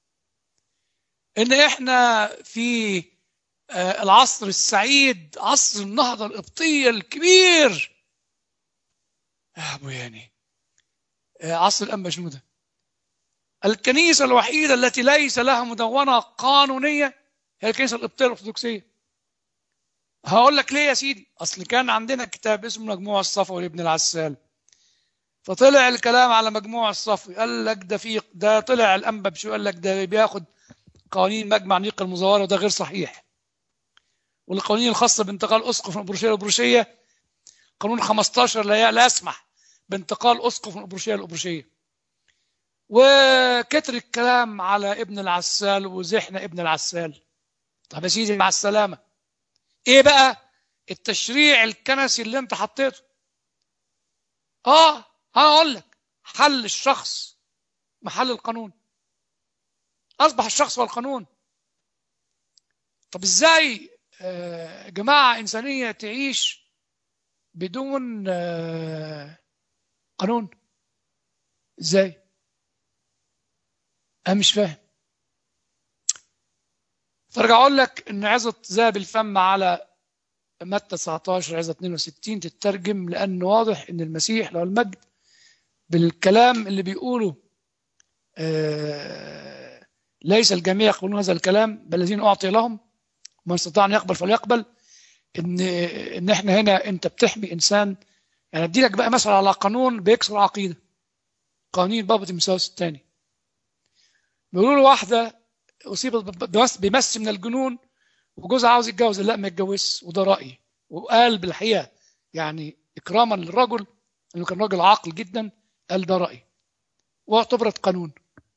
إن إحنا في العصر السعيد عصر النهضة القبطية الكبير يا أبو يعني عصر الأنبا شنودة الكنيسة الوحيدة التي ليس لها مدونة قانونية هي الكنيسة القبطية الأرثوذكسية هقول لك ليه يا سيدي أصل كان عندنا كتاب اسمه مجموع الصفوي لابن العسال فطلع الكلام على مجموع الصفوي قال لك ده في ده طلع الأنبا بشو قال لك ده بياخد قوانين مجمع نيق المزورة وده غير صحيح والقوانين الخاصة بانتقال أسقف من الأبروشية للأبروشية قانون 15 لا لا يسمح بانتقال أسقف من الأبروشية للأبروشية وكتر الكلام على ابن العسال وزحنا ابن العسال طب يا سيدي مع السلامة ايه بقى التشريع الكنسي اللي انت حطيته اه انا اقول لك حل الشخص محل القانون اصبح الشخص هو القانون طب ازاي آه جماعة إنسانية تعيش بدون آه قانون ازاي انا مش فاهم فارجع اقول لك ان عظة ذهب الفم على متى 19 عظة 62 تترجم لانه واضح ان المسيح له المجد بالكلام اللي بيقوله آه ليس الجميع يقبلون هذا الكلام بل الذين اعطي لهم من استطاع ان يقبل فليقبل ان ان احنا هنا انت بتحمي انسان يعني ادي لك بقى مثلا على قانون بيكسر عقيده قوانين بابا تيموثاوس الثاني بيقولوا له واحده اصيبت بمس من الجنون وجوزها عاوز يتجوز لا ما يتجوزش وده رايي وقال بالحقيقه يعني اكراما للرجل انه كان راجل عاقل جدا قال ده رايي واعتبرت قانون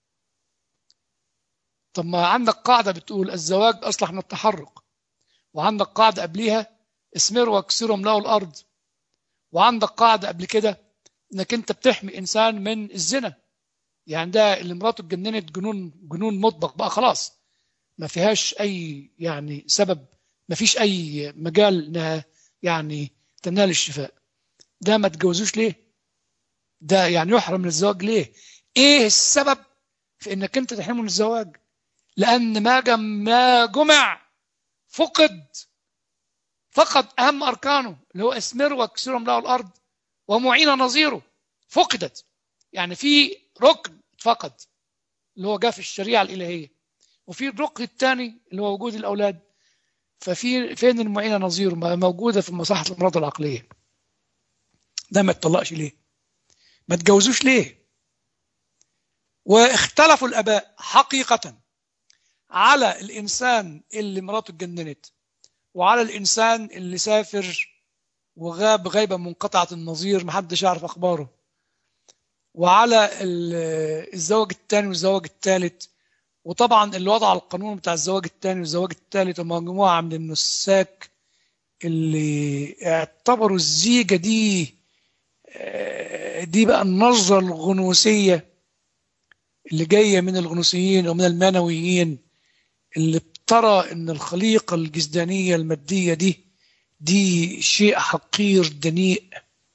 طب ما عندك قاعده بتقول الزواج اصلح من التحرك وعندك قاعده قبليها اسمروا واكسروا املأوا الارض وعندك قاعده قبل كده انك انت بتحمي انسان من الزنا يعني ده اللي مراته اتجننت جنون جنون مطبق بقى خلاص ما فيهاش اي يعني سبب ما فيش اي مجال انها يعني تنال الشفاء ده ما تجوزوش ليه ده يعني يحرم من الزواج ليه ايه السبب في انك انت تحرمه من الزواج لان ما جم ما جمع فقد فقد اهم اركانه اللي هو اسمر واكسروا له الارض ومعين نظيره فقدت يعني في ركن فقد اللي هو جاء في الشريعه الالهيه وفي الركن الثاني اللي هو وجود الاولاد ففي فين المعينه نظيره موجوده في مصلحه الامراض العقليه ده ما يتطلقش ليه ما تجوزوش ليه واختلفوا الاباء حقيقه على الانسان اللي مراته اتجننت وعلى الانسان اللي سافر وغاب غيبه منقطعه النظير محدش يعرف اخباره وعلى الزواج الثاني والزواج الثالث وطبعا اللي وضع القانون بتاع الزواج الثاني والزواج الثالث هم مجموعه من النساك اللي اعتبروا الزيجه دي دي بقى النظره الغنوسيه اللي جايه من الغنوسيين ومن المانويين اللي بترى ان الخليقه الجسدانيه الماديه دي دي شيء حقير دنيء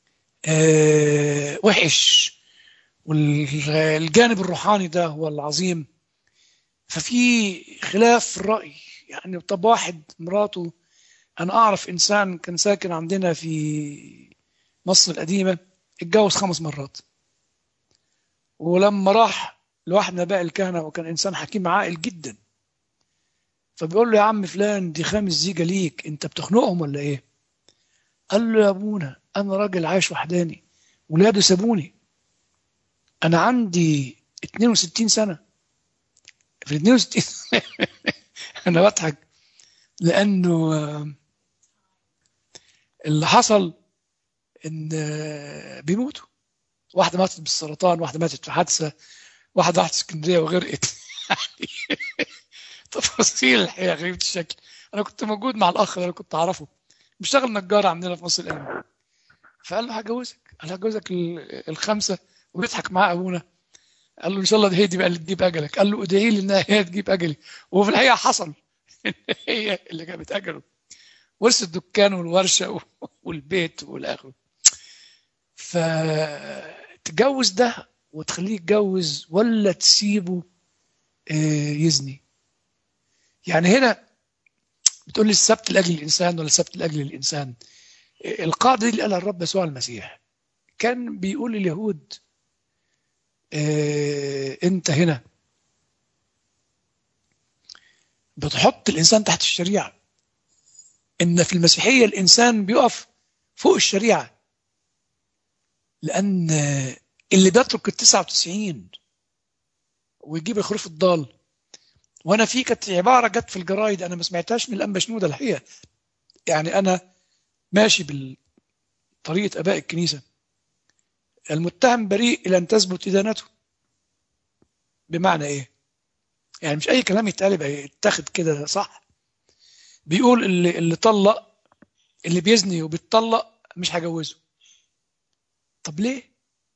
آه وحش والجانب الروحاني ده هو العظيم ففي خلاف في الرأي يعني طب واحد مراته أنا أعرف إنسان كان ساكن عندنا في مصر القديمة اتجوز خمس مرات ولما راح لواحد من آباء الكهنة وكان إنسان حكيم عاقل جدا فبيقول له يا عم فلان دي خامس زيجة ليك أنت بتخنقهم ولا إيه؟ قال له يا أبونا أنا راجل عايش وحداني ولاده سابوني أنا عندي 62 سنة في 62 أنا بضحك لأنه اللي حصل إن بيموتوا واحدة ماتت بالسرطان واحدة ماتت في حادثة واحدة راحت اسكندرية وغرقت تفاصيل الحقيقة غريبة الشكل أنا كنت موجود مع الأخ اللي أنا كنت أعرفه بيشتغل نجار عندنا في مصر القديمة فقال له هجوزك قال هجوزك الخمسة وبيضحك معاه أبونا قال له إن شاء الله هي دي بقى اللي تجيب أجلك قال له ادعي لي إنها هي تجيب أجلي وفي الحقيقة حصل هي اللي جابت أجله ورث الدكان والورشة والبيت والآخر فتجوز ده وتخليه يتجوز ولا تسيبه يزني يعني هنا بتقول لي السبت لاجل الانسان ولا السبت لاجل الانسان القاعده دي اللي قالها الرب يسوع المسيح كان بيقول لليهود اه انت هنا بتحط الانسان تحت الشريعه ان في المسيحيه الانسان بيقف فوق الشريعه لان اللي بيترك ال 99 ويجيب الخروف الضال وانا في كانت عباره جت في الجرايد انا ما سمعتهاش من الانبا شنوده الحقيقه يعني انا ماشي بطريقه اباء الكنيسه المتهم بريء الى ان تثبت ادانته بمعنى ايه يعني مش اي كلام يتقال يبقى يتاخد كده صح بيقول اللي اللي طلق اللي بيزني وبيتطلق مش هجوزه طب ليه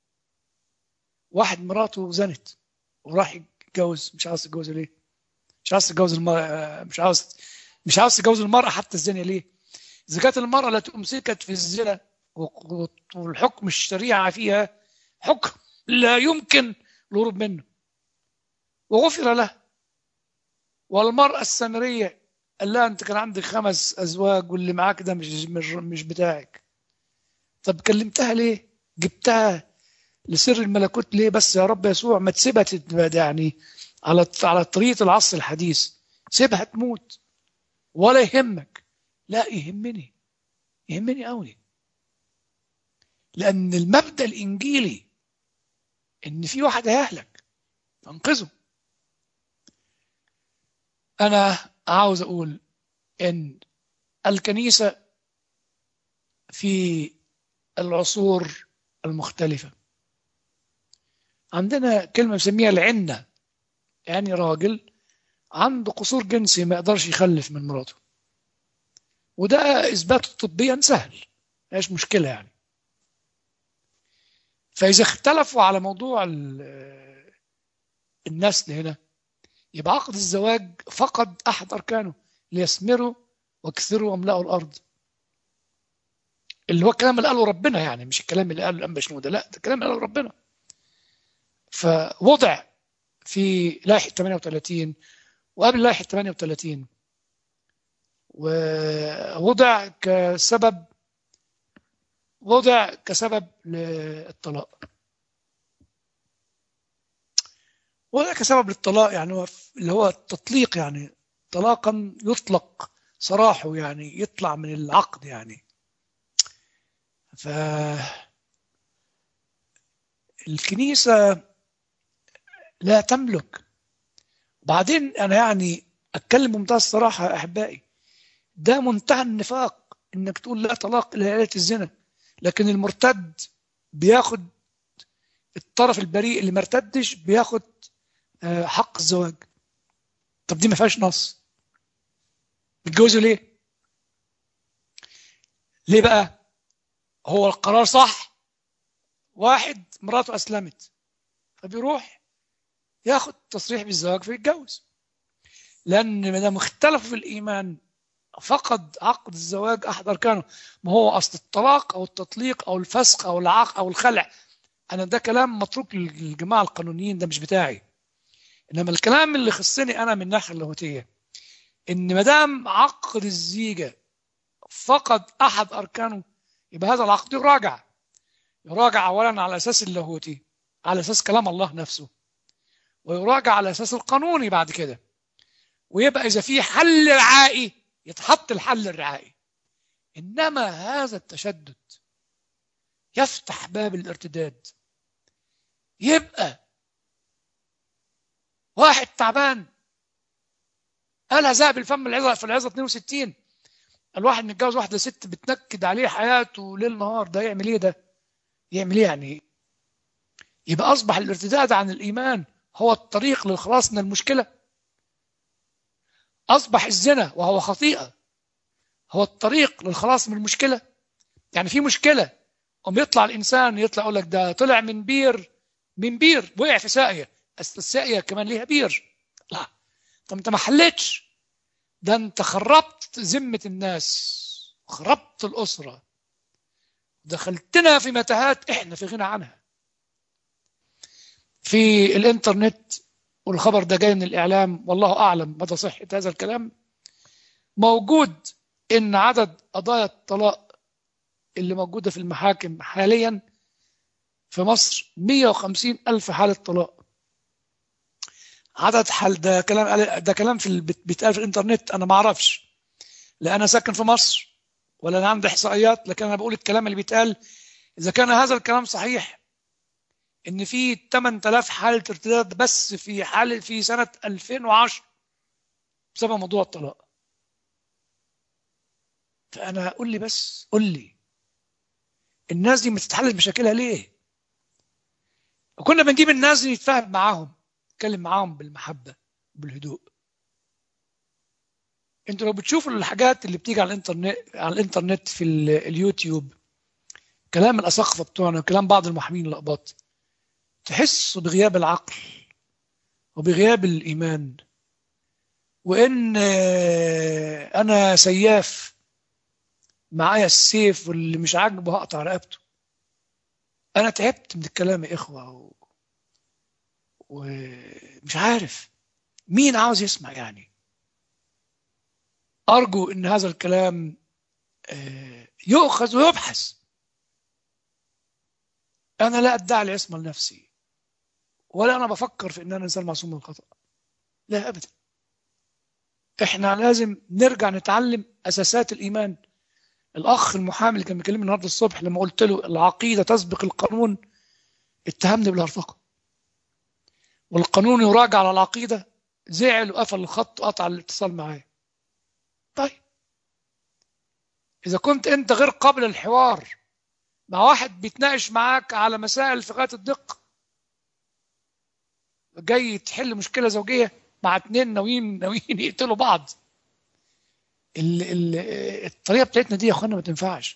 واحد مراته زنت وراح يتجوز مش عاوز يتجوز ليه مش عاوز تتجوز المرأة مش عاوز مش عاوز تتجوز المرأة حتى الزنا ليه إذا كانت المرأة التي أمسكت في الزنا والحكم الشريعة فيها حكم لا يمكن الهروب منه وغفر له والمرأة السامرية قال لها أنت كان عندك خمس أزواج واللي معاك ده مش مش مش بتاعك طب كلمتها ليه؟ جبتها لسر الملكوت ليه بس يا رب يسوع ما تسيبها تتبعد يعني على على طريقة العصر الحديث سيبها تموت ولا يهمك لا يهمني يهمني قوي لأن المبدأ الإنجيلي إن في واحد هيهلك فانقذه أنا عاوز أقول إن الكنيسة في العصور المختلفة عندنا كلمة بنسميها العنة يعني راجل عنده قصور جنسي ما يقدرش يخلف من مراته وده إثباته طبيا سهل مش مشكلة يعني فإذا اختلفوا على موضوع النسل هنا يبقى عقد الزواج فقد أحد أركانه ليثمروا واكثروا واملأوا الأرض اللي هو الكلام اللي قاله ربنا يعني مش الكلام اللي قاله الأنبا شنودة لا ده الكلام اللي قاله ربنا فوضع في لائحة 38 وقبل لائحة 38 ووضع كسبب وضع كسبب للطلاق وضع كسبب للطلاق يعني هو اللي هو التطليق يعني طلاقا يطلق سراحه يعني يطلع من العقد يعني ف الكنيسة لا تملك بعدين أنا يعني أتكلم بمنتهى الصراحة يا أحبائي ده منتهى النفاق إنك تقول لا طلاق إلى آلة الزنا لكن المرتد بياخد الطرف البريء اللي ما ارتدش بياخد حق الزواج طب دي ما فيهاش نص بتجوزوا ليه ليه بقى هو القرار صح واحد مراته اسلمت فبيروح ياخد تصريح بالزواج فيتجوز لان ما دام اختلفوا في الايمان فقد عقد الزواج احد اركانه ما هو اصل الطلاق او التطليق او الفسخ او العق او الخلع انا ده كلام متروك للجماعه القانونيين ده مش بتاعي انما الكلام اللي يخصني انا من الناحيه اللاهوتيه ان ما دام عقد الزيجه فقد احد اركانه يبقى هذا العقد يراجع يراجع اولا على اساس اللاهوتي على اساس كلام الله نفسه ويراجع على اساس القانوني بعد كده ويبقى اذا في حل رعائي يتحط الحل الرعائي انما هذا التشدد يفتح باب الارتداد يبقى واحد تعبان قالها ذهب الفم العظة في العظة 62 الواحد متجوز واحدة ست بتنكد عليه حياته ليل نهار ده يعمل ايه ده؟ يعمل ايه يعني؟ يبقى أصبح الارتداد عن الإيمان هو الطريق للخلاص من المشكلة أصبح الزنا وهو خطيئة هو الطريق للخلاص من المشكلة يعني في مشكلة قام يطلع الإنسان يطلع يقول لك ده طلع من بير من بير وقع في ساقية أصل الساقية كمان ليها بير لا طب أنت ما حلتش ده أنت خربت ذمة الناس خربت الأسرة دخلتنا في متاهات إحنا في غنى عنها في الإنترنت والخبر ده جاي من الإعلام والله أعلم مدى صحة هذا الكلام موجود إن عدد قضايا الطلاق اللي موجودة في المحاكم حاليا في مصر 150 ألف حالة طلاق عدد حال ده كلام ده كلام في بيتقال في الانترنت انا ما اعرفش لا انا ساكن في مصر ولا انا عندي احصائيات لكن انا بقول الكلام اللي بيتقال اذا كان هذا الكلام صحيح ان في 8000 حاله ارتداد بس في حاله في سنه 2010 بسبب موضوع الطلاق فانا قول لي بس قول لي الناس دي ما تتحلش مشاكلها ليه وكنا بنجيب الناس دي نتفاهم معاهم نتكلم معاهم بالمحبه بالهدوء انتوا لو بتشوفوا الحاجات اللي بتيجي على الانترنت على الانترنت في ال- اليوتيوب كلام الاساقفه بتوعنا وكلام بعض المحامين الاقباط تحسوا بغياب العقل وبغياب الايمان وان آه، انا سياف معايا السيف واللي مش عاجبه هقطع رقبته انا تعبت من الكلام يا اخوه و... ومش عارف مين عاوز يسمع يعني ارجو ان هذا الكلام آه، يؤخذ ويبحث انا لا ادعي العصمه لنفسي ولا انا بفكر في ان انا انسان معصوم من الخطا لا ابدا احنا لازم نرجع نتعلم اساسات الايمان الاخ المحامي اللي كان بيكلمني النهارده الصبح لما قلت له العقيده تسبق القانون اتهمني بالهرطقه والقانون يراجع على العقيده زعل وقفل الخط وقطع الاتصال معايا طيب اذا كنت انت غير قابل للحوار مع واحد بيتناقش معاك على مسائل في غايه الدقه جاي تحل مشكله زوجيه مع اتنين ناويين ناويين يقتلوا بعض ال ال الطريقه بتاعتنا دي يا اخوانا ما تنفعش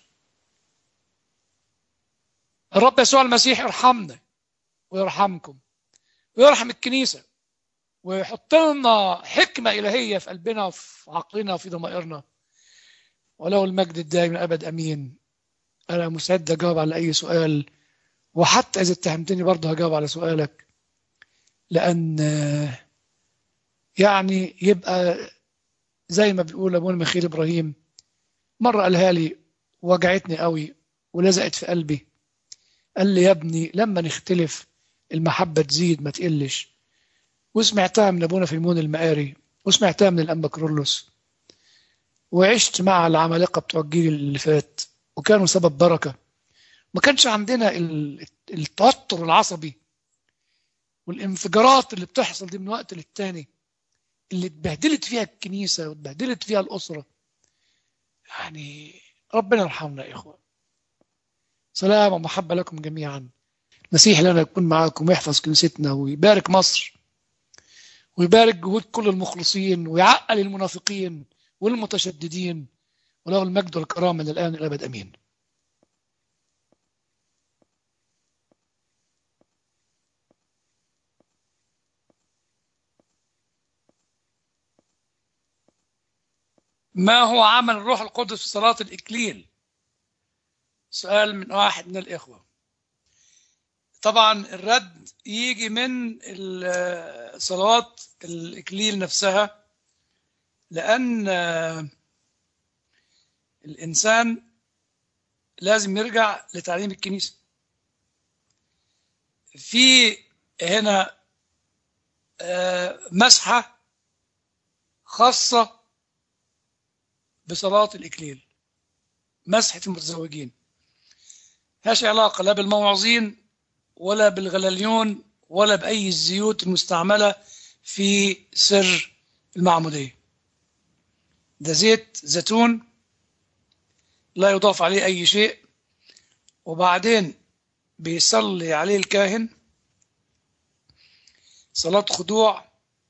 الرب يسوع المسيح يرحمنا ويرحمكم ويرحم الكنيسه ويحط لنا حكمه الهيه في قلبنا وفي عقلنا وفي ضمائرنا وله المجد الدائم الابد امين انا مستعد اجاوب على اي سؤال وحتى اذا اتهمتني برضه هجاوب على سؤالك لان آه، يعني يبقى زي ما بيقول ابونا مخيل ابراهيم مره قالها لي وجعتني قوي ولزقت في قلبي قال لي يا ابني لما نختلف المحبه تزيد ما تقلش وسمعتها من ابونا فيمون المقاري وسمعتها من الانبا كرولوس وعشت مع العمالقه بتوع الجيل اللي فات وكانوا سبب بركه ما كانش عندنا ال- التوتر العصبي والانفجارات اللي بتحصل دي من وقت للتاني اللي اتبهدلت فيها الكنيسه واتبهدلت فيها الاسره يعني ربنا يرحمنا يا اخوان سلام ومحبه لكم جميعا المسيح لنا يكون معاكم ويحفظ كنيستنا ويبارك مصر ويبارك جهود كل المخلصين ويعقل المنافقين والمتشددين وله المجد والكرامه من الان الى الابد امين ما هو عمل الروح القدس في صلاة الإكليل سؤال من واحد من الإخوة طبعا الرد يجي من ال- صلوات الإكليل نفسها لأن آه، الإنسان لازم يرجع لتعليم الكنيسة في هنا آه، مسحة خاصة بصلاة الإكليل مسحة المتزوجين هاش علاقة لا بالموعظين ولا بالغلاليون ولا بأي الزيوت المستعملة في سر المعمودية ده زيت زيتون لا يضاف عليه أي شيء وبعدين بيصلي عليه الكاهن صلاة خضوع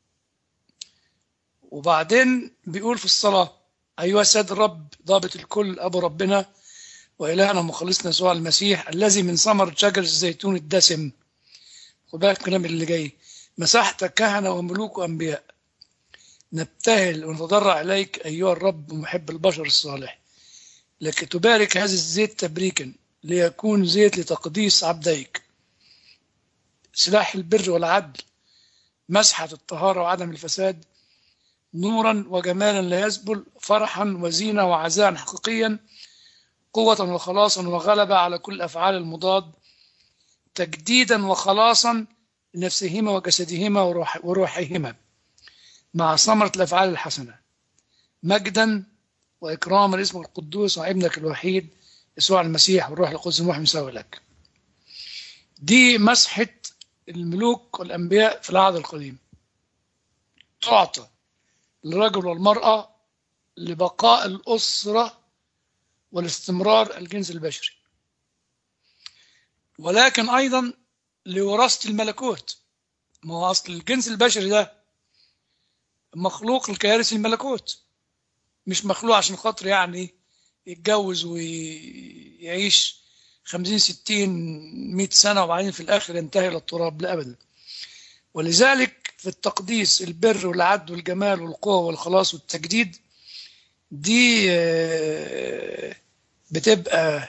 وبعدين بيقول في الصلاة أيها السيد الرب ضابط الكل أبو ربنا وإلهنا مخلصنا يسوع المسيح الذي من ثمر شجر الزيتون الدسم خد بالك الكلام اللي جاي مسحت كهنة وملوك وأنبياء نبتهل ونتضرع إليك أيها الرب محب البشر الصالح لكي تبارك هذا الزيت تبريكا ليكون زيت لتقديس عبديك سلاح البر والعدل مسحة الطهارة وعدم الفساد نورا وجمالا لا يزبل فرحا وزينة وعزاء حقيقيا قوة وخلاصا وغلبة على كل أفعال المضاد تجديدا وخلاصا لنفسهما وجسدهما وروح وروحهما مع ثمرة الأفعال الحسنة مجدا وإكراما لاسمك القدوس وابنك الوحيد يسوع المسيح والروح القدس الموحي مساوي لك دي مسحة الملوك والأنبياء في العهد القديم تعطى للرجل والمرأة لبقاء الأسرة والاستمرار الجنس البشري ولكن أيضا لوراثة الملكوت ما هو أصل الجنس البشري ده مخلوق لكيارث الملكوت مش مخلوق عشان خاطر يعني يتجوز ويعيش 50 60 100 سنة وبعدين في الآخر ينتهي إلى التراب لا أبدا ولذلك في التقديس البر والعدل والجمال والقوة والخلاص والتجديد دي آه، بتبقى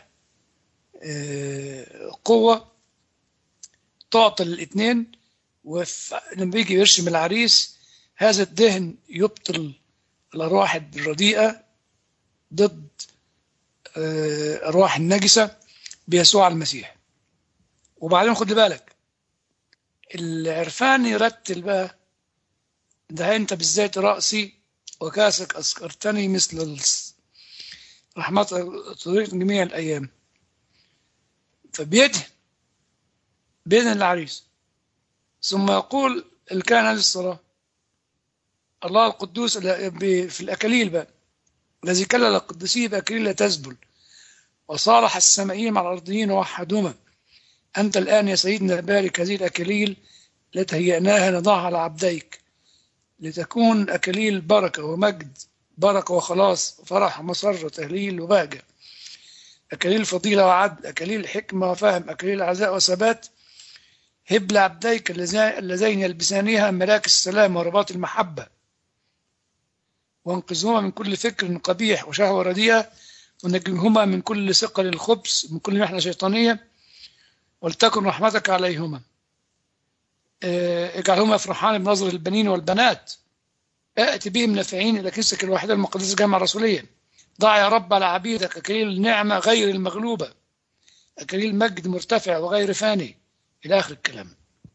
آه، قوة تعطي الاثنين ولما بيجي يرشم العريس هذا الدهن يبطل الأرواح الرديئة ضد آه، أرواح النجسة بيسوع المسيح وبعدين خد بالك العرفان يرتل بقى ده انت بالذات رأسي وكاسك أسكرتني مثل الس- رحمة طريق جميع الأيام فبيدهن بين العريس ثم يقول الكهنة للصلاة الله القدوس ال- ب- في الأكاليل بقى الذي كلل القديسين بأكاليل لا تزبل وصالح السمائيين مع الأرضيين ووحدهما أنت الآن يا سيدنا بارك هذه الأكاليل التي هيأناها نضعها على عبديك لتكون أكاليل بركة ومجد بركة وخلاص وفرح ومسرة وتهليل وبهجة أكاليل فضيلة وعدل أكاليل حكمة وفهم أكاليل عزاء وثبات هب لعبديك اللذا- اللذين يلبسانها ملاك السلام ورباط المحبة وانقذهما من كل فكر قبيح وشهوة رديئة ونجهما من كل ثقل الخبث من كل محنة شيطانية ولتكن رحمتك عليهما آه، اجعلهما يفرحان بنظر البنين والبنات ائت بهم نافعين الى كنسك الواحده المقدسه الجامعه الرسوليه ضع يا رب على عبيدك اكليل النعمه غير المغلوبه اكليل مجد مرتفع وغير فاني الى اخر الكلام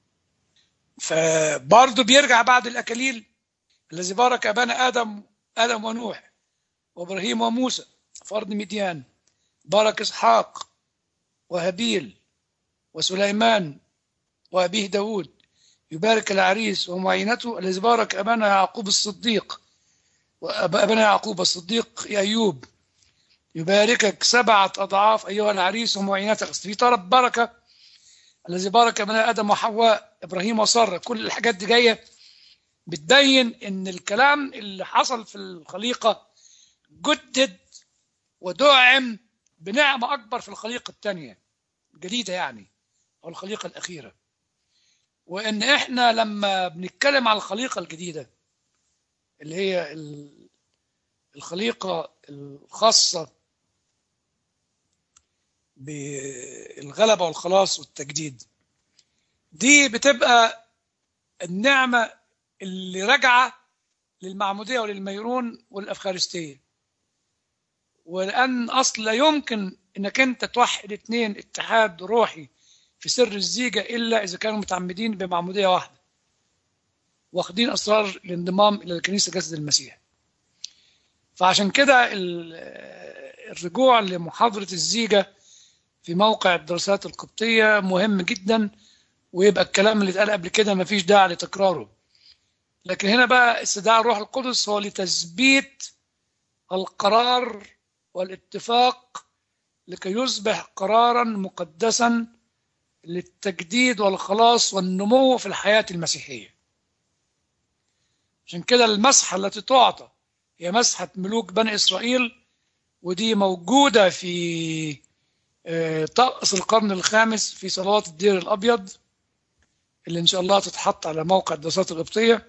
فبرضه بيرجع بعد الاكاليل الذي بارك ابانا ادم ادم ونوح وابراهيم وموسى فرد مديان بارك اسحاق وهابيل وسليمان وابيه داود يبارك العريس ومعينته الذي بارك أبانا يعقوب الصديق وأبانا يعقوب الصديق يا أيوب يباركك سبعة أضعاف أيها العريس ومعينتك في طلب بركة الذي بارك أبانا آدم وحواء إبراهيم وسارة كل الحاجات دي جاية بتبين إن الكلام اللي حصل في الخليقة جدد ودعم بنعمة أكبر في الخليقة الثانية الجديدة يعني أو الخليقة الأخيرة وان احنا لما بنتكلم على الخليقه الجديده اللي هي ال- الخليقه الخاصه بالغلبه والخلاص والتجديد دي بتبقى النعمه اللي راجعه للمعموديه وللميرون والافخارستيه ولان اصل لا يمكن انك انت توحد اثنين اتحاد روحي في سر الزيجة إلا إذا كانوا متعمدين بمعمودية واحدة واخدين أسرار الانضمام إلى الكنيسة جسد المسيح فعشان كده ال- الرجوع لمحاضرة الزيجة في موقع الدراسات القبطية مهم جدا ويبقى الكلام اللي اتقال قبل كده مفيش داعي لتكراره لكن هنا بقى استدعاء الروح القدس هو لتثبيت القرار والاتفاق لكي يصبح قرارا مقدسا للتجديد والخلاص والنمو في الحياة المسيحية عشان كده المسحة التي تعطى هي مسحة ملوك بني إسرائيل ودي موجودة في آه، طقس القرن الخامس في صلوات الدير الأبيض اللي إن شاء الله تتحط على موقع الدراسات القبطية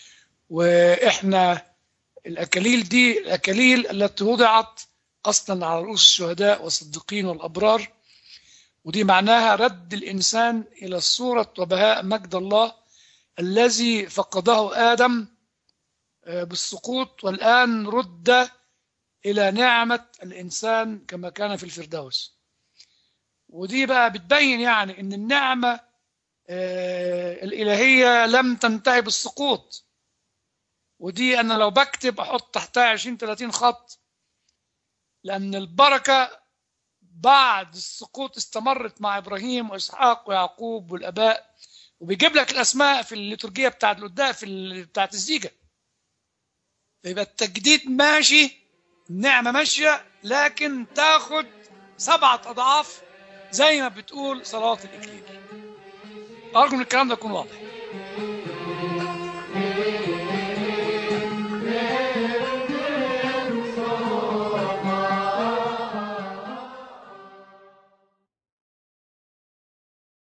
وإحنا الأكاليل دي الأكاليل التي وضعت أصلا على رؤوس الشهداء والصديقين والأبرار ودي معناها رد الإنسان إلى صورة وبهاء مجد الله الذي فقده آدم آه، بالسقوط والآن رد إلى نعمة الإنسان كما كان في الفردوس ودي بقى بتبين يعني إن النعمة آه، الإلهية لم تنتهي بالسقوط ودي أنا لو بكتب أحط تحتها 20 30 خط لأن البركة بعد السقوط استمرت مع ابراهيم واسحاق ويعقوب والاباء وبيجيب لك الاسماء في الليتورجيه بتاعت القداء في ال- بتاعت الزيجه فيبقى التجديد ماشي النعمه ماشيه لكن تاخد سبعه اضعاف زي ما بتقول صلاه الاكليل ارجو ان الكلام ده يكون واضح